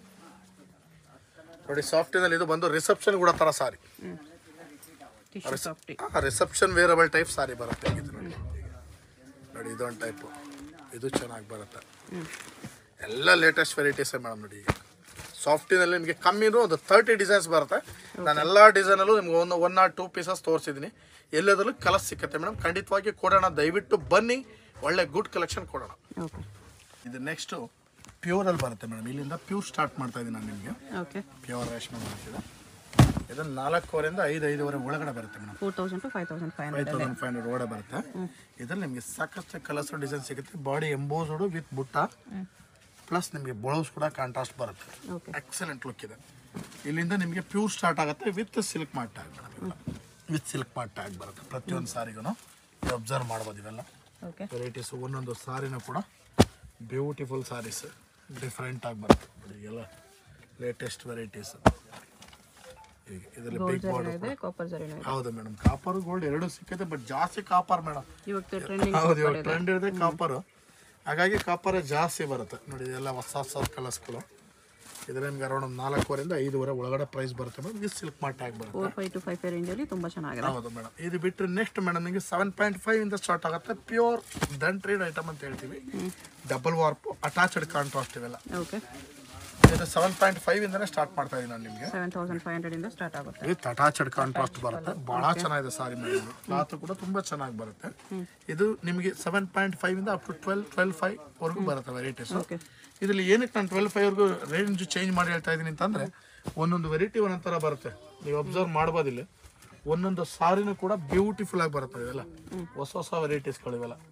Speaker 3: ನೋಡಿ ಸಾಫ್ಟಿನಲ್ಲಿ ಇದು ಬಂದು ರಿಸೆಪ್ಷನ್ ಕೂಡ ಥರ sari
Speaker 2: tissue softy
Speaker 3: reception wearable type sari ಬರುತ್ತೆ ಇದು ನೋಡಿ ನೋಡಿ ಇದೊಂದು ಟೈಪು ಇದು ಚೆನ್ನಾಗಿ ಬರುತ್ತೆ ಎಲ್ಲ ಲೇಟೆಸ್ಟ್ ವೆರೈಟೀಸ್ ಮೇಡಮ್ ನೋಡಿ ಈಗ ಸಾಫ್ಟಿನಲ್ಲಿ ನಿಮಗೆ ಕಮ್ಮಿನೂ ಒಂದು ತರ್ಟಿ ಡಿಸೈನ್ಸ್ ಬರುತ್ತೆ ನಾನು ಎಲ್ಲ ಡಿಸೈನಲ್ಲೂ ನಿಮ್ಗೆ ಒಂದು ಒನ್ ಆರ್ ಟೂ ಪೀಸಸ್ ತೋರಿಸಿದ್ದೀನಿ ಎಲ್ಲದರಲ್ಲೂ ಕಲರ್ ಸಿಕ್ಕತ್ತೆ ಮೇಡಮ್ ಖಂಡಿತವಾಗಿ ಕೊಡೋಣ ದಯವಿಟ್ಟು ಬನ್ನಿ ಒಳ್ಳೆ ಗುಡ್ ಕಲೆಕ್ಷನ್ ಕೊಡೋಣ
Speaker 2: ಓಕೆ
Speaker 3: ಇದು ನೆಕ್ಸ್ಟು ಪ್ಯೂರಲ್ಲಿ ಬರುತ್ತೆ ಮೇಡಮ್ ಇಲ್ಲಿಂದ ಪ್ಯೂರ್ ಸ್ಟಾರ್ಟ್ ಮಾಡ್ತಾ ಇದ್ದೀನಿ ನಾನು ನಿಮಗೆ
Speaker 2: ಓಕೆ
Speaker 3: ಪ್ಯೂರ್ ರೇಷ್ಮೆ ಮಾಡ್ತಿದ್ದೆ ಇದು ನಾಲ್ಕೂವರೆಯಿಂದ ಐದು ಐದುವರೆ ಒಳಗಡೆ ಬರುತ್ತೆ madam
Speaker 2: four thousand to five thousand five
Speaker 3: five
Speaker 2: hundred
Speaker 3: thousand five hundred ಒಳಗಡೆ ಬರುತ್ತೆ ಇದ್ರಲ್ಲಿ ನಿಮಗೆ ಸಾಕಷ್ಟು ಕಲರ್ಸ್ ಡಿಸೈನ್ ಸಿಗುತ್ತೆ ಬಾಡಿ ಎಂಬೋಸ್ಡು ವಿತ್ ಬುಟ್ಟ ಪ್ಲಸ್ ನಿಮಗೆ ಬ್ಲೌಸ್ ಕೂಡ ಕಾಂಟ್ರಾಸ್ಟ್ ಬರುತ್ತೆ
Speaker 2: ಓಕೆ
Speaker 3: ಎಕ್ಸಲೆಂಟ್ ಲುಕ್ ಇದೆ ಇಲ್ಲಿಂದ ನಿಮಗೆ ಪ್ಯೂರ್ ಸ್ಟಾರ್ಟ್ ಆಗುತ್ತೆ with silk mart tag madam with silk mart tag ಬರುತ್ತೆ ಪ್ರತಿಯೊಂದು ಸಾರಿಗೂ ಅಬ್ಸರ್ವ್ ಮಾಡ್ಬೋದು ಇವೆಲ್ಲ
Speaker 2: ಓಕೆ
Speaker 3: ವೆರೈಟೀಸ್ ಒಂದೊಂದು ಸಾರಿನೂ ಕೂಡ ಬ್ಯೂಟಿಫುಲ್ ಸಾರೀಸ್ ಡಿಫ್ರೆಂಟ್ ಆಗಿ ಬರುತ್ತೆ ನೋಡಿ ಎಲ್ಲ ಲೇಟೆಸ್ಟ್ ವೆರೈಟೀಸ್ ಈಗ ಇದರಲ್ಲಿ ಬಿಗ್ ಬಾರ್ಡರ್
Speaker 2: ಇದೆ ಕಾಪರ್ ಜರಿನೂ ಇದೆ
Speaker 3: ಹೌದು ಮೇಡಮ್ ಕಾಪರ್ ಗೋಲ್ಡ್ ಎರಡು ಸಿಕ್ಕತ್ತೆ ಬಟ್ ಜಾಸ್ತಿ ಕಾಪರ್ ಮೇಡಮ್
Speaker 2: ಇವಾಗ ಟ್ರೆಂಡಿಂಗ್
Speaker 3: ಹೌದು ಇವಾಗ ಟ್ರೆಂಡ್ ಇದೆ ಕಾಪರ್ ಹಾಗಾಗಿ ಕಾಪರ್ ಜಾಸ್ತಿ ಬರುತ್ತೆ ನೋಡಿ ಇದೆಲ್ಲ ಹೊಸ ಹೊಸ ಕಲರ್ಸ್ಗಳು ಇದ್ರೆ ನಿಮ್ಗೆ ಅರೌಂಡ್ ಒಂದು ನಾಲ್ಕೂವರೆಯಿಂದ ಐದುವರೆ ಒಳಗಡೆ ಪ್ರೈಸ್ ಬರುತ್ತೆ ಮೇಡಮ್ ಇದು ಸಿಲ್ಕ್ ಮಾರ್ಟ್ ಆಗಿ ಬರುತ್ತೆ
Speaker 2: four five to five five ರೇಂಜಲ್ಲಿ ತುಂಬ ಚೆನ್ನಾಗಿದೆ
Speaker 3: ಹೌದು ಮೇಡಮ್ ಇದು ಬಿಟ್ಟರೆ ನೆಕ್ಸ್ಟ್ ಮೇಡಮ್ ನಿಮಗೆ ಸೆವೆನ್ ಪಾಯಿಂಟ್ ಫೈವ್ ಇಂದ ಸ್ಟಾರ್ಟ್ ಆಗುತ್ತೆ ಪ್ಯೂರ್ ದಂಟ್ರೀಡ್ ಐಟಮ್ ಅಂತ ಹೇಳ್ತೀವಿ ಡಬಲ್ ವಾರ್ಪ್ ಅಟ್ಯಾಚ್ಡ್ ಕಾಂಟ್ರಾಸ್ಟ್ ಇವೆಲ್ಲ
Speaker 2: ಓಕೆ
Speaker 3: ಇದು ಸೆವೆನ್ ಪಾಯಿಂಟ್ ಫೈವ್ ಇಂದನೇ ಸ್ಟಾರ್ಟ್ ಮಾಡ್ತಾ ಇದ್ದೀನಿ ನಾನು ನಿಮಗೆ
Speaker 2: ಸೆವೆನ್ ತೌಸಂಡ್ ಫೈವ್ ಹಂಡ್ರೆಡ್ ಇಂದ ಸ್ಟಾರ್ಟ್ ಆಗುತ್ತೆ
Speaker 3: ವಿತ್ ಅಟ್ಯಾಚ್ಡ್ ಕಾಂಟ್ರಾಸ್ಟ್ ಬರುತ್ತೆ ಬಹಳ ಚೆನ್ನಾಗಿದೆ ಸಾರಿ ಮೇಡಮ್ ಕ್ಲಾತ್ ಕೂಡ ತುಂಬಾ ಚೆನ್ನಾಗಿ ಬರುತ್ತೆ ಇದು ನಿಮಗೆ ಸೆವೆನ್ ಪಾಯಿಂಟ್ ಫೈವ್ ಇಂದ up to twelve twelve five ವರೆಗೂ ಬರುತ್ತೆ ವೆರೈಟೀಸ್
Speaker 2: ಓಕೆ
Speaker 3: ಇದರಲ್ಲಿ ಏನಕ್ಕೆ ನಾನು ಟ್ವೆಲ್ ಫೈವ್ ವರೆಗೂ ರೇಂಜ್ ಚೇಂಜ್ ಮಾಡಿ ಹೇಳ್ತಾ ಇದ್ದೀನಿ ಅಂತಂದ್ರೆ ಒಂದೊಂದು ವೆರೈಟಿ ಒಂದೊಂದು ಥರ ಬರುತ್ತೆ ನೀವು ಅಬ್ಸರ್ವ್ ಮಾಡ್ಬೋದಿಲ್ಲ ಒಂದೊಂದು ಸಾರಿನೂ ಕೂಡ ಬ್ಯೂಟಿಫುಲ್ ಆಗಿ ಬರುತ್ತೆ ಇವೆಲ್ಲ ಹೊಸ ಹೊಸ ವೆರೈಟೀಸ್ಗಳು ಇವೆಲ್ಲ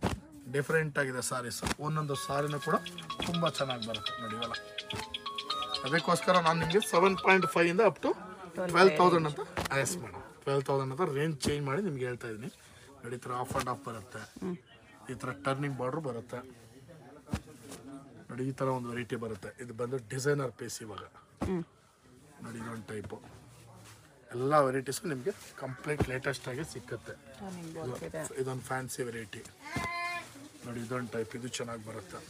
Speaker 3: ಡಿಫ್ರೆಂಟ್ ಆಗಿದೆ ಸಾರೀಸ್ ಒಂದೊಂದು ಸಾರಿನೂ ಕೂಡ ತುಂಬ ಚೆನ್ನಾಗಿ ಬರುತ್ತೆ ನೋಡಿ ಇವೆಲ್ಲ ಅದಕ್ಕೋಸ್ಕರ ನಾನು ನಿಮಗೆ ಸೆವೆನ್ ಪಾಯಿಂಟ್ ಫೈವ್ ಇಂದ ಅಪ್ ಟು ಟ್ವೆಲ್ ತೌಸಂಡ್ ಅಂತ ಎಸ್ ಮೇಡಮ್ ಟ್ವೆಲ್ ತೌಸಂಡ್ ಅಂತ ರೇಂಜ್ ಚೇಂಜ್ ಮಾಡಿ ನಿಮ್ಗೆ ಹೇಳ್ತಾ ಇದ್ದೀನಿ ನೋಡಿ ಈ ಥರ ಆಫ್ ಆ್ಯಂಡ್ ಆಫ್ ಬರುತ್ತೆ ಈ ಥರ ಟರ್ನಿಂಗ್ ಬಾರ್ಡ್ರ್ ಬರುತ್ತೆ ನೋಡಿ ಈ ಥರ ಒಂದು ವೆರೈಟಿ ಬರುತ್ತೆ ಇದು ಬಂದು ಡಿಸೈನರ್ ಪೀಸ್ ಇವಾಗ
Speaker 2: ಹ್ಞೂ
Speaker 3: ನೋಡಿ ಇದೊಂದು ಟೈಪು ಎಲ್ಲ ವೆರೈಟೀಸು ನಿಮಗೆ ಕಂಪ್ಲೀಟ್ ಲೇಟೆಸ್ಟ್ ಆಗಿ ಸಿಕ್ಕುತ್ತೆ
Speaker 2: ಟರ್ನಿಂಗ್ ಬಾರ್ಡರ್ ಇದೆ
Speaker 3: ಇದೊಂದು ಫ್ಯಾನ್ಸಿ ವೆರೈಟಿ ನೋಡಿ ಇದೊಂದು ಟೈಪ್ ಇದು ಚೆನ್ನಾಗಿ ಬರುತ್ತೆ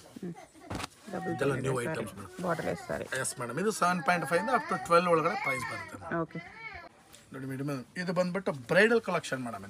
Speaker 2: ಡಬಲ್
Speaker 3: ಇದೆಲ್ಲ new items madam
Speaker 2: borderless sari
Speaker 3: yes madam ಇದು seven point five up to twelve ಒಳಗಡೆ ಪ್ರೈಸ್ ಬರುತ್ತೆ madam.
Speaker 2: ಓಕೆ
Speaker 3: ನೋಡಿ ಮೇಡಮ್ ಇದು ಬಂದ್ಬಿಟ್ಟು ಬ್ರೈಡಲ್ ಕಲೆಕ್ಷನ್ ಮೇಡಮ್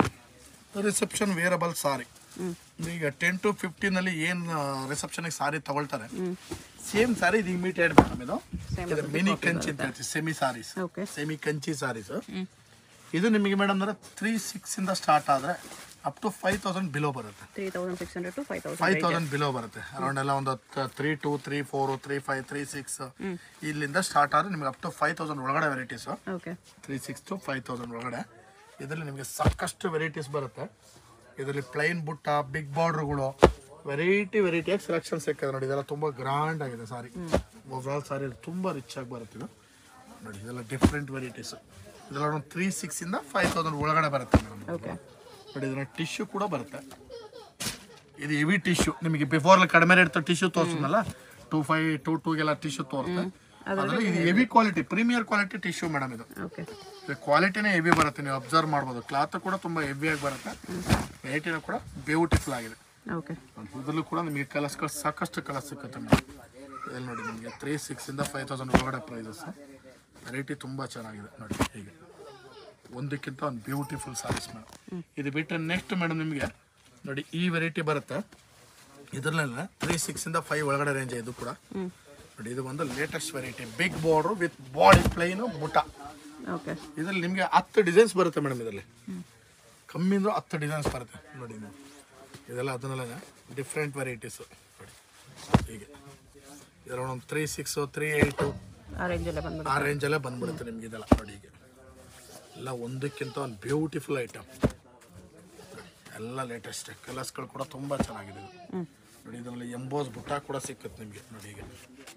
Speaker 3: ಇದು ರಿಸೆಪ್ಷನ್ ವೇರಬಲ್ ಸಾರಿ ಈಗ ಟೆನ್ ಟು ಫಿಫ್ಟೀನಲ್ಲಿ ಏನು ರಿಸೆಪ್ಷನ್ಗೆ ಸಾರಿ ತಗೊಳ್ತಾರೆ ಸೇಮ್ ಸಾರಿ ಇದು ಇಮಿಟೇಡ್ ಮೇಡಮ್ ಇದು ಇದು ಮಿನಿ ಕಂಚಿ ಅಂತ ಹೇಳ್ತೀವಿ semi saris
Speaker 2: okay
Speaker 3: semi Kanchi saris ಇದು ನಿಮಗೆ ಮೇಡಮ್ ಅಂದ್ರೆ ತ್ರೀ ಸಿಕ್ಸ್ ಇಂದ ಸ್ಟಾರ್ಟ್ ಆದ್ರೆ up to five thousand below ಬರುತ್ತೆ
Speaker 2: three thousand six hundred to five
Speaker 3: five
Speaker 2: thousand
Speaker 3: thousand below ಬರುತ್ತೆ ಅರೌಂಡ್ ಎಲ್ಲ ಒಂದು three to three four three five three six ಇಲ್ಲಿಂದ ಸ್ಟಾರ್ಟ್ ಆದ್ರೆ ನಿಮಗೆ ಅಪ್ ಟು ಫೈವ್ ತೌಸಂಡ್ ಒಳಗಡೆ varieties
Speaker 2: okay
Speaker 3: three six to five thousand ಒಳಗಡೆ ಇದರಲ್ಲಿ ನಿಮಗೆ ಸಾಕಷ್ಟು ವೆರೈಟೀಸ್ ಬರುತ್ತೆ ಇದರಲ್ಲಿ ಪ್ಲೈನ್ ಬುಟ್ಟ ಬಿಗ್ ಬಾರ್ಡ್ರ್ಗಳು ವೆರೈಟಿ ವೆರೈಟಿಯಾಗಿ ಸೆಲೆಕ್ಷನ್ ಸಿಕ್ಕದೆ ನೋಡಿ ಇದೆಲ್ಲ ತುಂಬ ಗ್ರ್ಯಾಂಡ್ ಆಗಿದೆ ಸಾರಿ ಓವರಾಲ್ ಸಾರಿ ತುಂಬ ರಿಚ್ ಆಗಿ ಬರುತ್ತೆ ಇದು ನೋಡಿ ಇದೆಲ್ಲ ಡಿಫ್ರೆಂಟ್ ವೆರೈಟೀಸ್ ಇದೆಲ್ಲ ಒಂದು ತ್ರೀ ಸಿಕ್ಸಿಂದ ಫೈವ್ ತೌಸಂಡ್ ಒಳಗಡೆ ಬರುತ್ತೆ ಮೇಡಮ್
Speaker 2: ಓಕೆ
Speaker 3: ನೋಡಿ ಇದರ ಟಿಶ್ಯೂ ಕೂಡ ಬರುತ್ತೆ ಇದು ಹೆವಿ ಟಿಶ್ಯೂ ನಿಮಗೆ ಬಿಫೋರ್ ಕಡಿಮೆ ರೇಟ್ ಟಿಶ್ಯೂ ತೋರಿಸಿದ್ನಲ್ಲ ಟೂ ಫೈವ್ ಟೂ ಟೂಗೆಲ್ಲ ಟಿಶ್ಯೂ ತೋರುತ್ತೆ ಅದರಲ್ಲಿ ಇದು heavy quality premier quality tissue madam ಇದು
Speaker 2: ಓಕೆ
Speaker 3: ಕ್ವಾಲಿಟಿನೇ ಹೆವಿ ಬರುತ್ತೆ ನೀವು ಅಬ್ಸರ್ವ್ ಮಾಡ್ಬೋದು ಕ್ಲಾತ್ ಕೂಡ ತುಂಬ ಹೆವಿಯಾಗಿ ಬರುತ್ತೆ ವೆರೈಟಿನೂ ಕೂಡ ಬ್ಯೂಟಿಫುಲ್ ಆಗಿದೆ
Speaker 2: ಓಕೆ
Speaker 3: ಇದರಲ್ಲೂ ಕೂಡ ನಿಮಗೆ ಕಲರ್ಸ್ಗಳು ಸಾಕಷ್ಟು ಕಲರ್ಸ್ ಸಿಗುತ್ತೆ ಮೇಡಮ್ ಇಲ್ಲಿ ನೋಡಿ ನಿಮಗೆ ತ್ರೀ ಸಿಕ್ಸಿಂದ ಫೈವ್ ತೌಸಂಡ್ ಒಳಗಡೆ ಪ್ರೈಸಸ್ ವೆರೈಟಿ ತುಂಬ ಚೆನ್ನಾಗಿದೆ ನೋಡಿ ಹೀಗೆ ಒಂದಕ್ಕಿಂತ ಒಂದು ಬ್ಯೂಟಿಫುಲ್ ಸಾರೀಸ್ ಮೇಡಮ್ ಇದು ಬಿಟ್ಟರೆ ನೆಕ್ಸ್ಟ್ ಮೇಡಮ್ ನಿಮಗೆ ನೋಡಿ ಈ ವೆರೈಟಿ ಬರುತ್ತೆ ಇದರಲ್ಲೆಲ್ಲ ತ್ರೀ ಸಿಕ್ಸಿಂದ ಫೈವ್ ಒಳಗಡೆ ರೇಂಜ್ ಇದು ಕೂಡ ನೋಡಿ ಇದು ಒಂದು latest variety big border with body plain ಬುಟ
Speaker 2: ಓಕೆ
Speaker 3: ಇದರಲ್ಲಿ ನಿಮಗೆ ಹತ್ತು ಡಿಸೈನ್ಸ್ ಬರುತ್ತೆ ಮೇಡಮ್ ಇದರಲ್ಲಿ ಕಮ್ಮಿ ಅಂದ್ರೆ ಹತ್ತು ಡಿಸೈನ್ಸ್ ಬರುತ್ತೆ ನೋಡಿ ನೀವು ಇದೆಲ್ಲ ಅದನ್ನೆಲ್ಲ ಡಿಫ್ರೆಂಟ್ ವೆರೈಟೀಸು ನೋಡಿ ಹೀಗೆ ಇದರ ಒಂದು ತ್ರೀ ಸಿಕ್ಸು ತ್ರೀ ಏಯ್ಟು
Speaker 2: ಆ ರೇಂಜಲ್ಲೇ ಬಂದ್ಬಿಡು
Speaker 3: ಆ ರೇಂಜಲ್ಲೇ ಬಂದ್ಬಿಡುತ್ತೆ ನಿಮ್ಗೆ ಇದೆಲ್ಲ ನೋಡಿ ಹೀಗೆ ಎಲ್ಲ ಒಂದಕ್ಕಿಂತ ಒಂದು ಬ್ಯೂಟಿಫುಲ್ ಐಟಮ್ ಎಲ್ಲ ಲೇಟೆಸ್ಟ್ ಕಲರ್ಸ್ಗಳು ಕೂಡ ತುಂಬ ಚೆನ್ನಾಗಿದೆ ಇದು ನೋಡಿ ಇದರಲ್ಲಿ ಎಂಬೋಸ್ ಬುಟ್ಟ ಕೂಡ ಸಿಕ್ಕುತ್ತೆ ನಿಮಗೆ ನೋಡಿ ಹೀಗೆ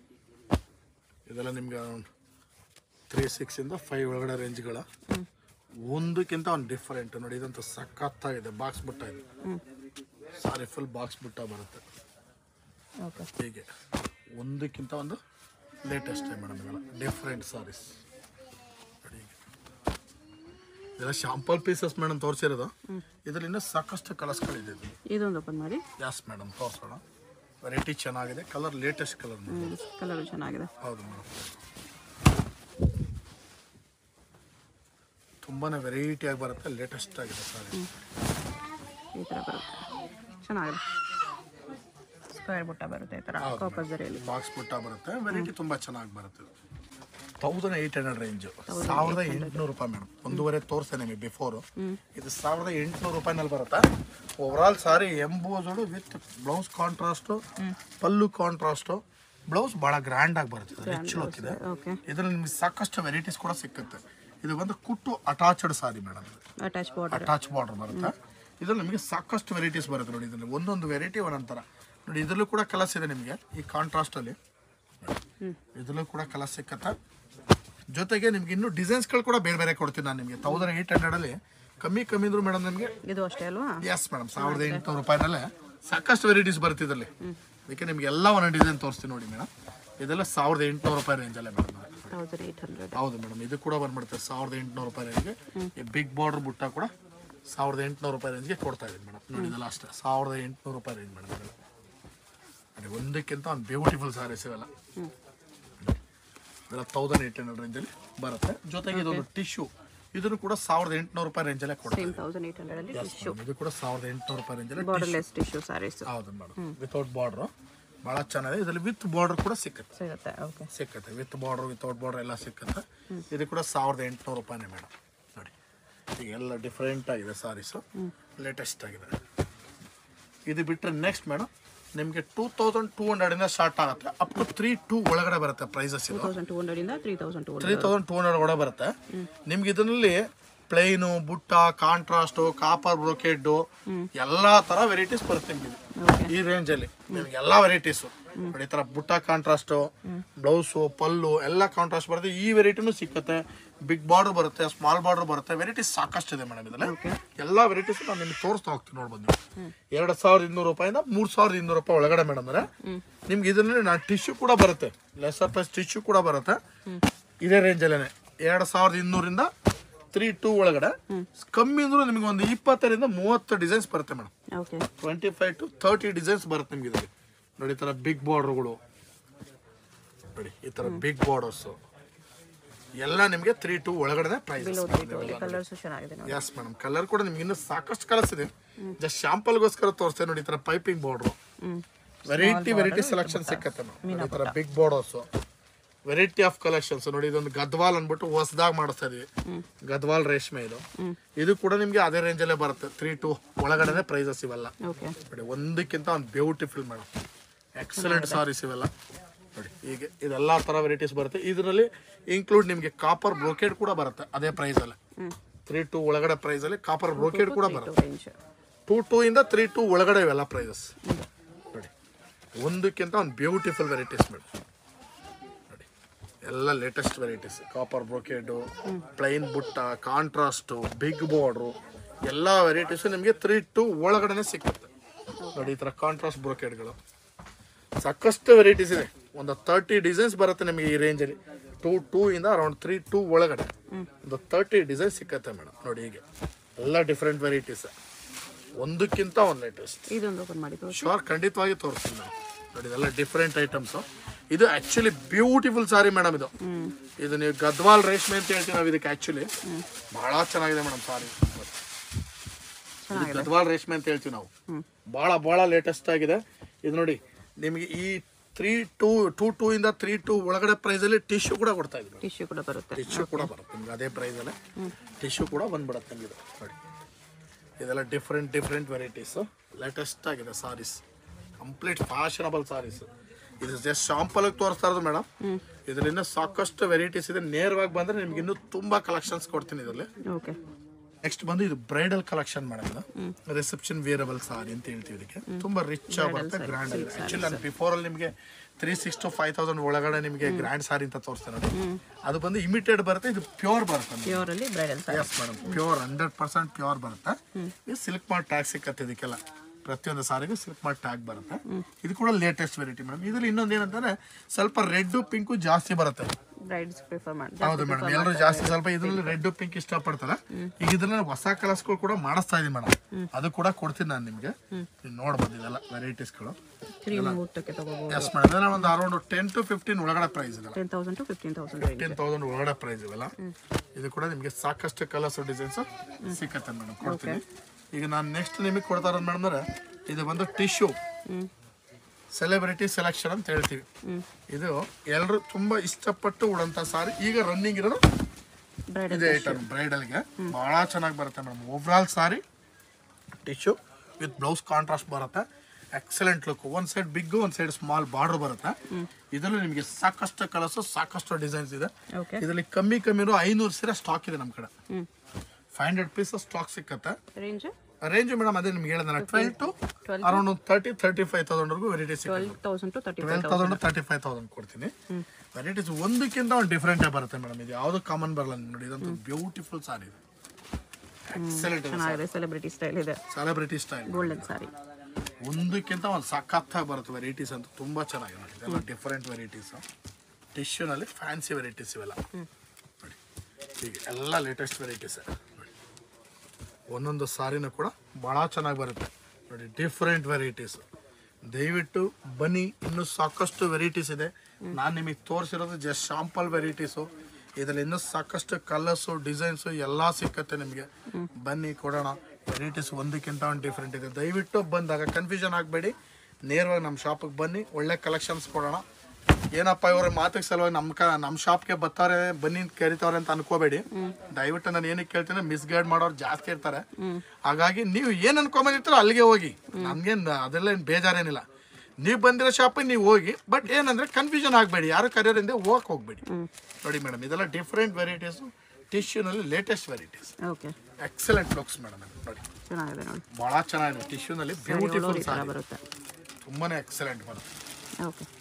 Speaker 3: ಇದೆಲ್ಲ ನಿಮಗೆ ತ್ರೀ ಸಿಕ್ಸಿಂದ ಫೈವ್ ಒಳಗಡೆ ರೇಂಜ್ಗಳ ಒಂದಕ್ಕಿಂತ ಒಂದು ಡಿಫರೆಂಟ್ ನೋಡಿ ಇದಂತೂ ಸಖತ್ತಾಗಿದೆ ಬಾಕ್ಸ್ ಬುಟ್ಟ ಇದು ಸಾರಿ ಫುಲ್ ಬಾಕ್ಸ್ ಬುಟ್ಟ ಬರುತ್ತೆ
Speaker 2: ಓಕೆ
Speaker 3: ಹೀಗೆ ಒಂದಕ್ಕಿಂತ ಒಂದು ಲೇಟೆಸ್ಟ್ ಮೇಡಮ್ ಇದೆಲ್ಲ ಡಿಫ್ರೆಂಟ್ ಸಾರೀಸ್ ಇದೆಲ್ಲ ಶಾಂಪಲ್ ಪೀಸಸ್ ಮೇಡಮ್ ತೋರಿಸಿರೋದು ಇದರಿಂದ ಸಾಕಷ್ಟು ಕಲರ್ಸ್ಗಳಿದೆ ಇದು
Speaker 2: ಇದೊಂದು ಓಪನ್ ಮಾಡಿ
Speaker 3: ಯಾಸ್ ಮೇಡಮ್ ತೋರಿಸೋಣ ವೆರೈಟಿ ಚೆನ್ನಾಗಿದೆ colour latest colour madam
Speaker 2: colour ಚೆನ್ನಾಗಿದೆ
Speaker 3: ಹೌದು ಮೇಡಮ್ ತುಂಬಾನೇ ವೆರೈಟಿ ಆಗಿ ಬರುತ್ತೆ ಲೇಟೆಸ್ಟ್ ಆಗಿದೆ ಸಾರಿ
Speaker 2: ಈ ಥರ ಬರುತ್ತೆ ಚೆನ್ನಾಗಿದೆ ಸ್ಕ್ವೇರ್ ಬುಟ್ಟ ಬರುತ್ತೆ ಈ ಥರ ಕಾಪರ್ ಜರಿಯಲ್ಲಿ
Speaker 3: ಬಾಕ್ಸ್ ಬುಟ್ಟ ಬರುತ್ತೆ ವೆರೈಟಿ ತುಂಬಾ ಚೆನ್ನಾಗಿ ಬರುತ್ತೆ ತೌಸಂಡ್ ಏಯ್ಟ್ ಹಂಡ್ರೆಡ್ ರೇಂಜ್ ಸಾವಿರದ ಎಂಟುನೂರು ರೂಪಾಯಿ ಮೇಡಮ್ ಒಂದೂವರೆ ತೋರಿಸ್ತೆ ನಿಮಗೆ ಬಿಫೋರ್ ಇದು ಸಾವಿರದ ಎಂಟುನೂರು ರೂಪಾಯಿನಲ್ಲಿ ಬರುತ್ತೆ overall sari embossed with blouse contrast pallu contrast blouse ಭಾಳ ಗ್ರ್ಯಾಂಡ್ ಆಗಿ ಬರುತ್ತೆ ರಿಚ್ ಲುಕ್ ಇದೆ
Speaker 2: ಓಕೆ
Speaker 3: ಇದರಲ್ಲಿ ನಿಮಗೆ ಸಾಕಷ್ಟು ವೆರೈಟೀಸ್ ಕೂಡ ಸಿಕ್ಕುತ್ತೆ ಇದು ಬಂದು ಕುಟ್ಟು attached sari madam
Speaker 2: attach border
Speaker 3: attach border ಬರುತ್ತೆ ಇದ್ರಲ್ಲಿ ನಿಮಗೆ ಸಾಕಷ್ಟು ವೆರೈಟೀಸ್ ಬರುತ್ತೆ ನೋಡಿ ಇದರಲ್ಲಿ ಒಂದೊಂದು ವೆರೈಟಿ ಒಂದೊಂಥರ ನೋಡಿ ಇದರಲ್ಲೂ ಕೂಡ ಕಲರ್ಸ್ ಇದೆ ನಿಮಗೆ ಈ ಕಾಂಟ್ರಾಸ್ಟಲ್ಲಿ ಇದರಲ್ಲೂ ಕೂಡ ಕಲರ್ ಸಿಕ್ಕತ್ತೆ ಜೊತೆಗೆ ನಿಮ್ಗೆ ಇನ್ನೂ ಡಿಸೈನ್ಸ್ಗಳು ಕೂಡ ಬೇರೆ ಬೇರೆ ಕೊಡ್ತೀನಿ ನಾನು ನಿಮಗೆ ತೌಸಂಡ್ ಏಯ್ಟ್ ಹಂಡ್ರೆಡಲ್ಲಿ ಕಮ್ಮಿ ಕಮ್ಮಿ ಅಂದ್ರು ಮೇಡಮ್ ನಿಮಗೆ
Speaker 2: ಇದು ಅಷ್ಟೇ ಅಲ್ವಾ
Speaker 3: ಎಸ್ ಮೇಡಮ್ ಸಾವಿರದ ಎಂಟುನೂರು ರೂಪಾಯಿನಲ್ಲೇ ಸಾಕಷ್ಟು ವೆರೈಟೀಸ್ ಬರುತ್ತೆ ಇದರಲ್ಲಿ ಅದಕ್ಕೆ ನಿಮಗೆ ಎಲ್ಲ ಒಂದೊಂದು ಡಿಸೈನ್ ತೋರಿಸ್ತೀನಿ ನೋಡಿ ಮೇಡಮ್ ಇದೆಲ್ಲ ಸಾವಿರದ ಎಂಟುನೂರು ರೂಪಾಯಿ ರೇಂಜಲ್ಲೇ ಮೇಡಮ್
Speaker 2: ತೌಸಂಡ್ ಏಯ್ಟ್ ಹಂಡ್ರೆಡ್
Speaker 3: ಹೌದು ಮೇಡಮ್ ಇದು ಕೂಡ ಬಂದ್ಬಿಡುತ್ತೆ ಸಾವಿರದ ಎಂಟುನೂರು ರೂಪಾಯಿ ರೇಂಜ್ಗೆ ಈ ಬಿಗ್ ಬಾರ್ಡರ್ ಬುಟ್ಟ ಕೂಡ ಸಾವಿರದ ಎಂಟುನೂರು ರೂಪಾಯಿ ರೇಂಜ್ಗೆ ಕೊಡ್ತಾ ಇದ್ದೀನಿ ಮೇಡಮ್ ನೋಡಿ ಇದೆಲ್ಲ ಅಷ್ಟೇ ಸಾವಿರದ ಎಂಟುನೂರು ರೂಪಾಯಿ ರೇಂಜ್ ಮೇಡಮ್ ಇದೆಲ್ಲ ನೋಡಿ ಒಂದಕ್ಕಿಂತ ಒಂದು ಬ್ಯೂಟಿಫುಲ್ ಸಾರೀಸ್ ಇವೆಲ್ಲ ಇದೆಲ್ಲ ತೌಸಂಡ್ ಏಯ್ಟ್ ಹಂಡ್ರೆಡ್ ರೇಂಜಲ್ಲಿ ಬರುತ್ತೆ ಜೊತೆಗೆ ಇದೊಂದು ಟಿಶ್ಯೂ ಇದನ್ನು ಕೂಡ ಸಾವಿರದ ಎಂಟುನೂರು ರೂಪಾಯಿ ರೇಂಜಲ್ಲೇ ಕೊಡ್ತೀವಿ
Speaker 2: ಸೇಮ್ ತೌಸಂಡ್ ಏಯ್ಟ್ ಹಂಡ್ರೆಡಲ್ಲಿ ಟಿಶ್ಯೂ
Speaker 3: ಇದು ಕೂಡ ಸಾವಿರದ ಎಂಟುನೂರು ರೂಪಾಯಿ ರೇಂಜಲ್ಲಿ
Speaker 2: ಬಾರ್ಡರ್ಲೆಸ್ ಟಿಶ್ಯೂ ಸ್ಯಾರೀಸ್
Speaker 3: ಹೌದು ಮೇಡಮ್ ವಿತೌಟ್ ಬಾರ್ಡ್ರು ಭಾಳ ಚೆನ್ನಾಗಿದೆ ಇದರಲ್ಲಿ ವಿತ್ ಬಾರ್ಡರ್ ಕೂಡ ಸಿಕ್ಕುತ್ತೆ
Speaker 2: ಸಿಗುತ್ತೆ ಓಕೆ
Speaker 3: ಸಿಕ್ಕತ್ತೆ ವಿತ್ ಬಾರ್ಡರ್ ವಿತೌಟ್ ಬಾರ್ಡರ್ ಎಲ್ಲ ಸಿಕ್ಕತ್ತೆ ಇದು ಕೂಡ ಸಾವಿರದ ಎಂಟುನೂರು ರೂಪಾಯಿನೇ ಮೇಡಮ್ ನೋಡಿ ಈಗ ಎಲ್ಲ ಡಿಫ್ರೆಂಟ್ ಆಗಿದೆ ಸಾರೀಸು ಲೇಟೆಸ್ಟ್ ಆಗಿದೆ ಇದು ಬಿಟ್ಟರೆ ನೆಕ್ಸ್ಟ್ ಮೇಡಮ್ ನಿಮಗೆ ಟೂ ತೌಸಂಡ್ ಟೂ ಹಂಡ್ರೆಡಿಂದ ಸ್ಟಾರ್ಟ್ ಆಗುತ್ತೆ ಅಪ್ ಟು ತ್ರೀ ಟೂ ಒಳಗಡೆ ಬರುತ್ತೆ ಪ್ರೈಸಸ್ ಇದು
Speaker 2: ತೌಸಂಡ್ ಟೂ ಹಂಡ್ರೆಡಿಂದ three thousand two
Speaker 3: three thousand two hundred ಒಳಗೆ ಬರುತ್ತೆ ನಿಮ್ಗೆ ಇದರಲ್ಲಿ ಪ್ಲೇನು ಬುಟ್ಟ ಕಾಂಟ್ರಾಸ್ಟು ಕಾಪರ್ ಬ್ರೋಕೆಡ್ಡು ಎಲ್ಲಾ ತರ ವೆರೈಟೀಸ್ ಬರುತ್ತೆ ನಿಮ್ಗೆ
Speaker 2: ಓಕೆ
Speaker 3: ಈ ರೇಂಜ್ ಅಲ್ಲಿ ನಿಮ್ಗೆ ಎಲ್ಲಾ ವೆರೈಟೀಸ್ ನೋಡಿ ಈ ತರ ಬುಟ್ಟ ಕಾಂಟ್ರಾಸ್ಟ್ ಬ್ಲೌಸು ಪಲ್ಲು ಎಲ್ಲ ಕಾಂಟ್ರಾಸ್ಟ್ ಬರುತ್ತೆ ಈ ವೆರೈಟಿನೂ ಸಿಕ್ಕತ್ತೆ ಬಿಗ್ ಬಾರ್ಡರ್ ಬರುತ್ತೆ ಸ್ಮಾಲ್ ಬಾರ್ಡರ್ ಬರುತ್ತೆ ವೆರೈಟೀಸ್ ಸಾಕಷ್ಟು ಇದೆ ಮೇಡಮ್ ಇದರಲ್ಲಿ ಎಲ್ಲಾ ವೆರೈಟೀಸ್ ನಾನು ನಿಮ್ಗೆ ತೋರಿಸ್ತಾ ಹೋಗ್ತೀನಿ ನೋಡ್ಬೋದು ನೀವು ಎರಡು ಸಾವಿರದ ಇನ್ನೂರು ರೂಪಾಯಿಂದ ಮೂರ್ ಸಾವಿರದ ಇನ್ನೂರು ರೂಪಾಯಿ ಒಳಗಡೆ ಮೇಡಮ್ ಅಂದ್ರೆ ನಿಮ್ಗೆ ಇದರಲ್ಲಿ ನಾನು ಟಿಶ್ಯೂ ಕೂಡ ಬರುತ್ತೆ ಲೆಸರ್ ಪ್ಲಸ್ ಟಿಶ್ಯೂ ಕೂಡ ಬರುತ್ತೆ ಇದೇ ರೇಂಜ್ ಅಲ್ಲೇನೆ ಎರಡು ಸಾವಿರದ ಇನ್ನೂರಿಂದ ತ್ರೀ ಟೂ ಒಳಗಡೆ ಕಮ್ಮಿ ಅಂದ್ರೂ ನಿಮಗೆ ಒಂದು ಇಪ್ಪತ್ತರಿಂದ ಮೂವತ್ತು ಡಿಸೈನ್ಸ್ ಬರುತ್ತೆ madam
Speaker 2: okay
Speaker 3: twenty five to thirty designs ಬರುತ್ತೆ ನಿಮ್ಗೆ ಇದರಲ್ಲಿ ನೋಡಿ ಈ ಥರ ಬಿಗ್ ಬಾರ್ಡರ್ಗಳು ನೋಡಿ ಈ ಥರ ಬಿಗ್ ಬಾರ್ಡರ್ಸ್ ಎಲ್ಲ ನಿಮಗೆ ತ್ರೀ ಟು ಒಳಗಡೆ ಪ್ರೈಸ್
Speaker 2: ಕಲರ್ಸು ಚೆನ್ನಾಗಿದೆ ನೋಡಿ
Speaker 3: ಎಸ್ ಮೇಡಮ್ ಕಲರ್ ಕೂಡ ನಿಮ್ಗೆ ಇನ್ನೂ ಸಾಕಷ್ಟು ಕಲರ್ಸ್ ಇದೆ ಜಸ್ಟ್ ಶಾಂಪಲ್ಗೋಸ್ಕರ ತೋರಿಸ್ತೇವೆ ನೋಡಿ ಈ ಥರ ಪೈಪಿಂಗ್ ಬಾರ್ಡ್ರು
Speaker 2: ಹ್ಞೂ
Speaker 3: ವೆರೈಟಿ ವೆರೈಟಿ ಸೆಲೆಕ್ಷನ್ ಸಿಕ್ಕತ್ತೆ ಮೇಡಮ್ ಈ ಥರ big borders variety of collections ನೋಡಿ ಇದೊಂದು ಗದ್ವಾಲ್ ಅಂದ್ಬಿಟ್ಟು ಹೊಸದಾಗಿ ಮಾಡಿಸ್ತಾ ಇದೀವಿ ಗದ್ವಾಲ್ ರೇಷ್ಮೆ ಇದು ಇದು ಕೂಡ ನಿಮ್ಗೆ ಅದೇ ರೇಂಜಲ್ಲೇ ಬರುತ್ತೆ ತ್ರೀ ಟು ಒಳಗಡೆ ಪ್ರೈಸಸ್ ಇವೆಲ್ಲ
Speaker 2: ಓಕೆ
Speaker 3: ನೋಡಿ ಒಂದಕ್ಕಿಂತ ಒಂದು ಬ್ಯೂಟಿಫುಲ್ ಮೇಡಮ್ ಎಕ್ಸಲೆಂಟ್ ಸಾರೀಸ್ ಇವೆಲ್ಲ ನೋಡಿ ಹೀಗೆ ಇದೆಲ್ಲ ಥರ ವೆರೈಟೀಸ್ ಬರುತ್ತೆ ಇದರಲ್ಲಿ ಇನ್ಕ್ಲೂಡ್ ನಿಮಗೆ ಕಾಪರ್ ಬ್ರೋಕೆಡ್ ಕೂಡ ಬರುತ್ತೆ ಅದೇ ಪ್ರೈಸಲ್ಲಿ ತ್ರೀ ಟು ಒಳಗಡೆ ಪ್ರೈಸಲ್ಲಿ ಕಾಪರ್ ಬ್ರೋಕೆಡ್ ಕೂಡ ಬರುತ್ತೆ
Speaker 2: ರೇಂಜ್
Speaker 3: ಟೂ ಟೂ ಇಂದ ತ್ರೀ ಟೂ ಒಳಗಡೆ ಇವೆಲ್ಲ ಪ್ರೈಸಸ್ ನೋಡಿ ಒಂದಕ್ಕಿಂತ ಒಂದು ಬ್ಯೂಟಿಫುಲ್ ವೆರೈಟೀಸ್ ಮೇಡಮ್ ನೋಡಿ ಎಲ್ಲ latest varieties copper brocade plain ಬುಟ್ಟ ಕಾಂಟ್ರಾಸ್ಟು ಬಿಗ್ ಬಾರ್ಡ್ರು ಎಲ್ಲ ವೆರೈಟೀಸು ನಿಮಗೆ ತ್ರೀ ಟೂ ಒಳಗಡೆನೆ ಸಿಕ್ಕುತ್ತೆ ನೋಡಿ ಈ ಥರ ಕಾಂಟ್ರಾಸ್ಟ್ ಬ್ರೋಕೆಡ್ಗಳು ಸಾಕಷ್ಟು ವೆರೈಟೀಸ್ ಇದೆ ಒಂದು ತರ್ಟಿ ಡಿಸೈನ್ಸ್ ಬರುತ್ತೆ ನಿಮಗೆ ಈ ರೇಂಜಲ್ಲಿ ಟೂ ಟೂ ಇಂದ ಅರೌಂಡ್ ತ್ರೀ ಟೂ ಒಳಗಡೆ ಒಂದು ತರ್ಟಿ ಡಿಸೈನ್ ಸಿಕ್ಕತ್ತೆ ಮೇಡಮ್ ನೋಡಿ ಹೀಗೆ ಎಲ್ಲ ಡಿಫ್ರೆಂಟ್ ವೆರೈಟೀಸ್ ಒಂದಕ್ಕಿಂತ ಒಂದು ಲೇಟೆಸ್ಟ್
Speaker 2: ಇದೊಂದು ಓಪನ್ ಮಾಡಿ ತೋರಿಸಿ
Speaker 3: ಶೋರ್ ಖಂಡಿತವಾಗಿ ತೋರಿಸ್ತೀನಿ ನಾವು ನೋಡಿ ಇದೆಲ್ಲ ಡಿಫ್ರೆಂಟ್ ಐಟಮ್ಸು ಇದು ಆ್ಯಕ್ಚುಲಿ ಬ್ಯೂಟಿಫುಲ್ ಸಾರಿ ಮೇಡಮ್ ಇದು ಇದು ನೀವು ಗದ್ವಾಲ್ ರೇಷ್ಮೆ ಅಂತ ಹೇಳ್ತೀವಿ ನಾವು ಇದಕ್ಕೆ ಆ್ಯಕ್ಚುಲಿ ಭಾಳ ಚೆನ್ನಾಗಿದೆ ಮೇಡಮ್ ಸಾರಿ ಗದ್ವಾಲ್ ರೇಷ್ಮೆ ಅಂತ ಹೇಳ್ತೀವಿ ನಾವು ಭಾಳ ಭಾಳ ಲೇಟೆಸ್ಟ್ ಆಗಿದೆ ಇದು ನೋಡಿ ನಿಮಗೆ ಈ ತ್ರೀ ಟೂ ಟೂ ಟೂ ಇಂದ ತ್ರೀ ಟೂ ಒಳಗಡೆ ಪ್ರೈಸಲ್ಲಿ ಟಿಶ್ಯೂ ಕೂಡ ಕೊಡ್ತಾ ಇದ್ವಿ
Speaker 2: ಟಿಶ್ಯೂ ಕೂಡ ಬರುತ್ತೆ
Speaker 3: ಟಿಶ್ಯೂ ಕೂಡ ಬರುತ್ತೆ ನಿಮ್ಗೆ ಅದೇ ಪ್ರೈಸಲ್ಲೇ ಟಿಶ್ಯೂ ಕೂಡ ಬಂದ್ಬಿಡುತ್ತೆ ನಿಮಗೆ ನೋಡಿ ಇದೆಲ್ಲ ಡಿಫ್ರೆಂಟ್ ಡಿಫ್ರೆಂಟ್ ವೆರೈಟೀಸು ಲೇಟೆಸ್ಟ್ ಆಗಿದೆ ಸಾರೀಸ್ ಕಂಪ್ಲೀಟ್ ಫ್ಯಾಷನಬಲ್ ಸಾರೀಸ್ ಇದು ಜಸ್ಟ್ ಶಾಂಪಲ್ಗೆ ತೋರಿಸ್ತಾ ಇರೋದು ಮೇಡಮ್ ಇದರಿಂದ ಸಾಕಷ್ಟು ವೆರೈಟೀಸ್ ಇದೆ ನೇರವಾಗಿ ಬಂದರೆ ನಿಮ್ಗೆ ಇನ್ನೂ ತುಂಬ ಕಲೆಕ್ಷನ್ಸ್ ಕೊಡ್ತೀನಿ ಇದರಲ್ಲಿ
Speaker 2: ಓಕೆ
Speaker 3: ನೆಕ್ಸ್ಟ್ ಬಂದು ಇದು ಬ್ರೈಡಲ್ ಕಲೆಕ್ಷನ್ ಮೇಡಮ್ ಇದು ರಿಸೆಪ್ಷನ್ ವೇರಬಲ್ ಸಾರಿ ಅಂತ ಹೇಳ್ತೀವಿ ಇದಕ್ಕೆ ತುಂಬಾ ರಿಚ್ ಬರುತ್ತೆ ಗ್ರ್ಯಾಂಡ್ ಆಗಿದೆ ಆಕ್ಚುಲಿ ನಾನು ಬಿಫೋರ್ ಅಲ್ಲಿ ನಿಮಗೆ three six to five thousand ಒಳಗಡೆ ನಿಮಗೆ ಗ್ರ್ಯಾಂಡ್ ಸಾರಿ ಅಂತ ತೋರಿಸ್ತೇನೆ ನೋಡಿ ಅದು ಬಂದು ಇಮಿಟೆಡ್ ಬರುತ್ತೆ ಇದು ಪ್ಯೂರ್ ಬರುತ್ತೆ
Speaker 2: ಪ್ಯೂರಲ್ಲಿ bridal sari
Speaker 3: yes madam pure hundred percent pure ಬರುತ್ತೆ ಇದು ಸಿಲ್ಕ್ ಮಾರ್ಟ್ ಟ್ಯಾಗ್ ಸಿಕ್ಕತ್ತೆ ಇದಕ್ಕೆಲ್ಲ ಪ್ರತಿಯೊಂದು ಸಾರಿಗೂ ಸಿಲ್ಕ್ ಮಾರ್ಟ್ ಟ್ಯಾಗ್ ಬರುತ್ತೆ ಇದು ಕೂಡ ಲೇಟೆಸ್ಟ್ ವೆರೈಟಿ ಮೇಡಮ್ ಇದ್ರಲ್ಲಿ ಇನ್ನೊಂದು ಏನಂತಂದ್ರೆ ಸ್ವಲ್ಪ ರೆಡ್ ಪಿಂಕು ಜಾಸ್ತಿ ಬರುತ್ತೆ
Speaker 2: ಬ್ರೈಡ್ಸ್ ಪ್ರಿಫರ್ ಮಾಡಿ
Speaker 3: ಹೌದು ಮೇಡಮ್ ಎಲ್ಲರೂ ಜಾಸ್ತಿ ಸ್ವಲ್ಪ ಇದ್ರಲ್ಲಿ ರೆಡ್ ಪಿಂಕ್ ಇಷ್ಟಪಡ್ತಾರೆ ಈಗ ಇದ್ರಲ್ಲಿ ಹೊಸ ಕಲರ್ಸ್ಗಳು ಕೂಡ ಮಾಡಿಸ್ತಾ ಇದೀನಿ ಮೇಡಮ್ ಅದು ಕೂಡ ಕೊಡ್ತೀನಿ ನಾನು ನಿಮಗೆ ನೀವು ನೋಡ್ಬೋದು ಇದೆಲ್ಲ ವೆರೈಟೀಸ್ಗಳು
Speaker 2: ಕ್ರೀಮ್ ಊಟಕ್ಕೆ ತಗೋಬಹುದು
Speaker 3: ಎಸ್ ಮೇಡಮ್ ಇದೆಲ್ಲ ಒಂದು ಅರೌಂಡ್ ಟೆನ್ ಟು ಫಿಫ್ಟೀನ್ ಒಳಗಡೆ ಪ್ರೈಸ್ ಇದೆಲ್ಲ
Speaker 2: ten thousand to fifteen thousand range
Speaker 3: fifteen thousand ಒಳಗಡೆ ಪ್ರೈಸ್ ಇವೆಲ್ಲ ಇದು ಕೂಡ ನಿಮಗೆ ಸಾಕಷ್ಟು ಕಲರ್ಸ್ ಡಿಸೈನ್ಸ್ ಸಿಕ್ಕತ್ತೆ ಮೇಡಮ್ ಕೊಡ್ತೀನಿ ಈಗ ನಾನು ನೆಕ್ಸ್ಟ್ ನಿಮಗೆ ಕೊಡ್ತಾ ಇರೋದು ಮೇಡಮ್ ಅಂದ್ರೆ ಇದು ಬಂದು ಟಿಶ್ಯೂ ಸೆಲೆಬ್ರಿಟಿ ಸೆಲೆಕ್ಷನ್ ಅಂತ ಹೇಳ್ತೀವಿ ಇದು ಎಲ್ಲರೂ ತುಂಬಾ ಇಷ್ಟಪಟ್ಟು ಉಡಂತ ಸಾರಿ ಈಗ ರನ್ನಿಂಗ್ ಇರೋದು
Speaker 2: ಬ್ರೈಡಲ್
Speaker 3: ಇದೆ ಐಟಮ್ ಬ್ರೈಡಲ್ಗೆ ಬಹಳ ಚೆನ್ನಾಗಿ ಬರುತ್ತೆ madam overall sari tissue with blouse contrast ಬರುತ್ತೆ ಎಕ್ಸಲೆಂಟ್ ಲುಕ್ ಒಂದ್ ಸೈಡ್ ಬಿಗ್ ಒಂದ್ ಸೈಡ್ ಸ್ಮಾಲ್ ಬಾರ್ಡರ್ ಬರುತ್ತೆ ಇದರಲ್ಲಿ ನಿಮಗೆ ಸಾಕಷ್ಟು ಕಲರ್ಸ್ ಸಾಕಷ್ಟು ಡಿಸೈನ್ಸ್ ಇದೆ
Speaker 2: ಓಕೆ
Speaker 3: ಇದರಲ್ಲಿ ಕಮ್ಮಿ ಕಮ್ಮಿ ಇರೋ ಐನೂರು ಸೀರೆ ಸ್ಟಾಕ್ ಇದೆ ನಮ್ಮ ಕಡೆ
Speaker 2: ಹ್ಞೂ
Speaker 3: ಫೈವ್ ಹಂಡ್ರೆಡ್ ಪೀಸ್ ಸ್ಟಾಕ್ ಸಿಕ್ಕತ್ತೆ
Speaker 2: ರೇಂಜ್
Speaker 3: ರೇಂಜ್ ಮೇಡಮ್ ಅದೇ ನಿಮ್ಗೆ ಹೇಳಿದ್ರೆ twelve to around thirty thirty five ತೌಸಂಡ್ವರೆಗೂ ವೆರೈಟಿ
Speaker 2: ಟ್ವೆಲ್
Speaker 3: ಸಿಗುತ್ತೆ
Speaker 2: thousand to thirty
Speaker 3: twelve thousand thirty five thousand ಕೊಡ್ತೀನಿ ವೆರೈಟೀಸ್ ಒಂದಕ್ಕಿಂತ ಒಂದು ಡಿಫ್ರೆಂಟೇ ಬರುತ್ತೆ ಮೇಡಮ್ ಇದು ಯಾವುದು ಕಾಮನ್ ಬರಲ್ಲ ನೋಡಿ ಇದಂತೂ ಬ್ಯೂಟಿಫುಲ್ ಸಾರಿ ಇದೆ ಎಕ್ಸಲೆಂಟ್ ಇದೆ
Speaker 2: ಚೆನ್ನಾಗಿದೆ ಸೆಲೆಬ್ರಿಟಿ ಸ್ಟೈಲ್ ಇದೆ
Speaker 3: ಸೆಲೆಬ್ರಿಟಿ ಸ್ಟೈಲ್
Speaker 2: ಗೋಲ್ಡನ್ ಸಾರಿ
Speaker 3: ಒಂದಕ್ಕಿಂತ ಒಂದು ಸಖತ್ತಾಗಿ ಬರುತ್ತೆ ವೆರೈಟೀಸ್ ಅಂತ ತುಂಬ ಚೆನ್ನಾಗಿದೆ ನೋಡಿ ಇದೆಲ್ಲ ಡಿಫ್ರೆಂಟ್ ವೆರೈಟೀಸ್ ಟಿಶ್ಯೂನಲ್ಲಿ ಫ್ಯಾನ್ಸಿ ವೆರೈಟೀಸ್ ಇವೆಲ್ಲ ನೋಡಿ ಈಗ ಎಲ್ಲ ಲೇಟೆಸ್ಟ್ ವೆರೈಟೀಸ್ ನೋಡಿ ಒಂದೊಂದು ಸಾರಿನೂ ಕೂಡ ಭಾಳ ಚೆನ್ನಾಗಿ ಬರುತ್ತೆ ನೋಡಿ ಡಿಫ್ರೆಂಟ್ ವೆರೈಟೀಸ್ ದಯವಿಟ್ಟು ಬನ್ನಿ ಇನ್ನೂ ಸಾಕಷ್ಟು ವೆರೈಟೀಸ್ ಇದೆ ನಾನು ನಿಮಗೆ ತೋರಿಸಿರೋದು ಜಸ್ಟ್ ಶಾಂಪಲ್ ವೆರೈಟೀಸು ಇದರಲ್ಲಿ ಇನ್ನೂ ಸಾಕಷ್ಟು ಕಲರ್ಸು ಡಿಸೈನ್ಸು ಎಲ್ಲ ಸಿಕ್ಕತ್ತೆ ನಿಮಗೆ ಬನ್ನಿ ಕೊಡೋಣ ವೆರೈಟೀಸ್ ಒಂದಕ್ಕಿಂತ ಒಂದು ಡಿಫ್ರೆಂಟ್ ಇದೆ ದಯವಿಟ್ಟು ಬಂದಾಗ ಕನ್ಫ್ಯೂಷನ್ ಆಗಬೇಡಿ ನೇರವಾಗಿ ನಮ್ಮ ಶಾಪಿಗೆ ಬನ್ನಿ ಒಳ್ಳೆ ಕಲೆಕ್ಷನ್ಸ್ ಕೊಡೋಣ ಏನಪ್ಪ ಇವ್ರ ಮಾತಿಗೆ ಸಲುವಾಗಿ ನಮ್ಮ ಕ ನಮ್ಮ ಶಾಪ್ಗೆ ಬರ್ತಾರೆ ಬನ್ನಿ ಅಂತ ಕರಿತಾವ್ರೆ ಅಂತ ಅನ್ಕೋಬೇಡಿ ದಯವಿಟ್ಟು ನಾನು ಏನಕ್ಕೆ ಕೇಳ್ತೀನಿ ಮಿಸ್ಗೈಡ್ ಮಾಡೋರು ಜಾಸ್ತಿ ಇರ್ತಾರೆ ಹಾಗಾಗಿ ನೀವು ಏನು ಅನ್ಕೊಂಬಂದಿರ್ತಾರೋ ಅಲ್ಲಿಗೆ ಹೋಗಿ ನಮ್ಗೇನು ಅದೆಲ್ಲ ಏನು ಬೇಜಾರೇನಿಲ್ಲ ನೀವು ಬಂದಿರೋ ಶಾಪಿಗೆ ನೀವು ಹೋಗಿ ಬಟ್ ಏನಂದ್ರೆ ಕನ್ಫ್ಯೂಷನ್ ಆಗಬೇಡಿ ಯಾರು ಕರೆಯೋದ್ರಿಂದ ಹೋಗಕ್ಕೆ ಹೋಗ್ಬೇಡಿ ನೋಡಿ ಮೇಡಮ್ ಇದೆಲ್ಲ ಡಿಫ್ರೆಂಟ್ ವೆರೈಟೀಸು ಟಿಶ್ಯೂನಲ್ಲಿ latest varieties
Speaker 2: okay
Speaker 3: excellent looks madam ನೋಡಿ
Speaker 2: ಚೆನ್ನಾಗಿದೆ ನೋಡಿ
Speaker 3: ಭಾಳ ಚೆನ್ನಾಗಿದೆ ಟಿಶ್ಯೂನಲ್ಲಿ
Speaker 2: ಸರಿ, ಏಳು
Speaker 3: ಬ್ಯೂಟಿಫುಲ್
Speaker 2: ಈ ಥರ
Speaker 3: ಸಾರಿ
Speaker 2: ಬರುತ್ತೆ
Speaker 3: ತುಂಬಾನೇ ಎಕ್ಸಲೆಂಟ್ ಬರುತ್ತೆ
Speaker 2: ಓಕೆ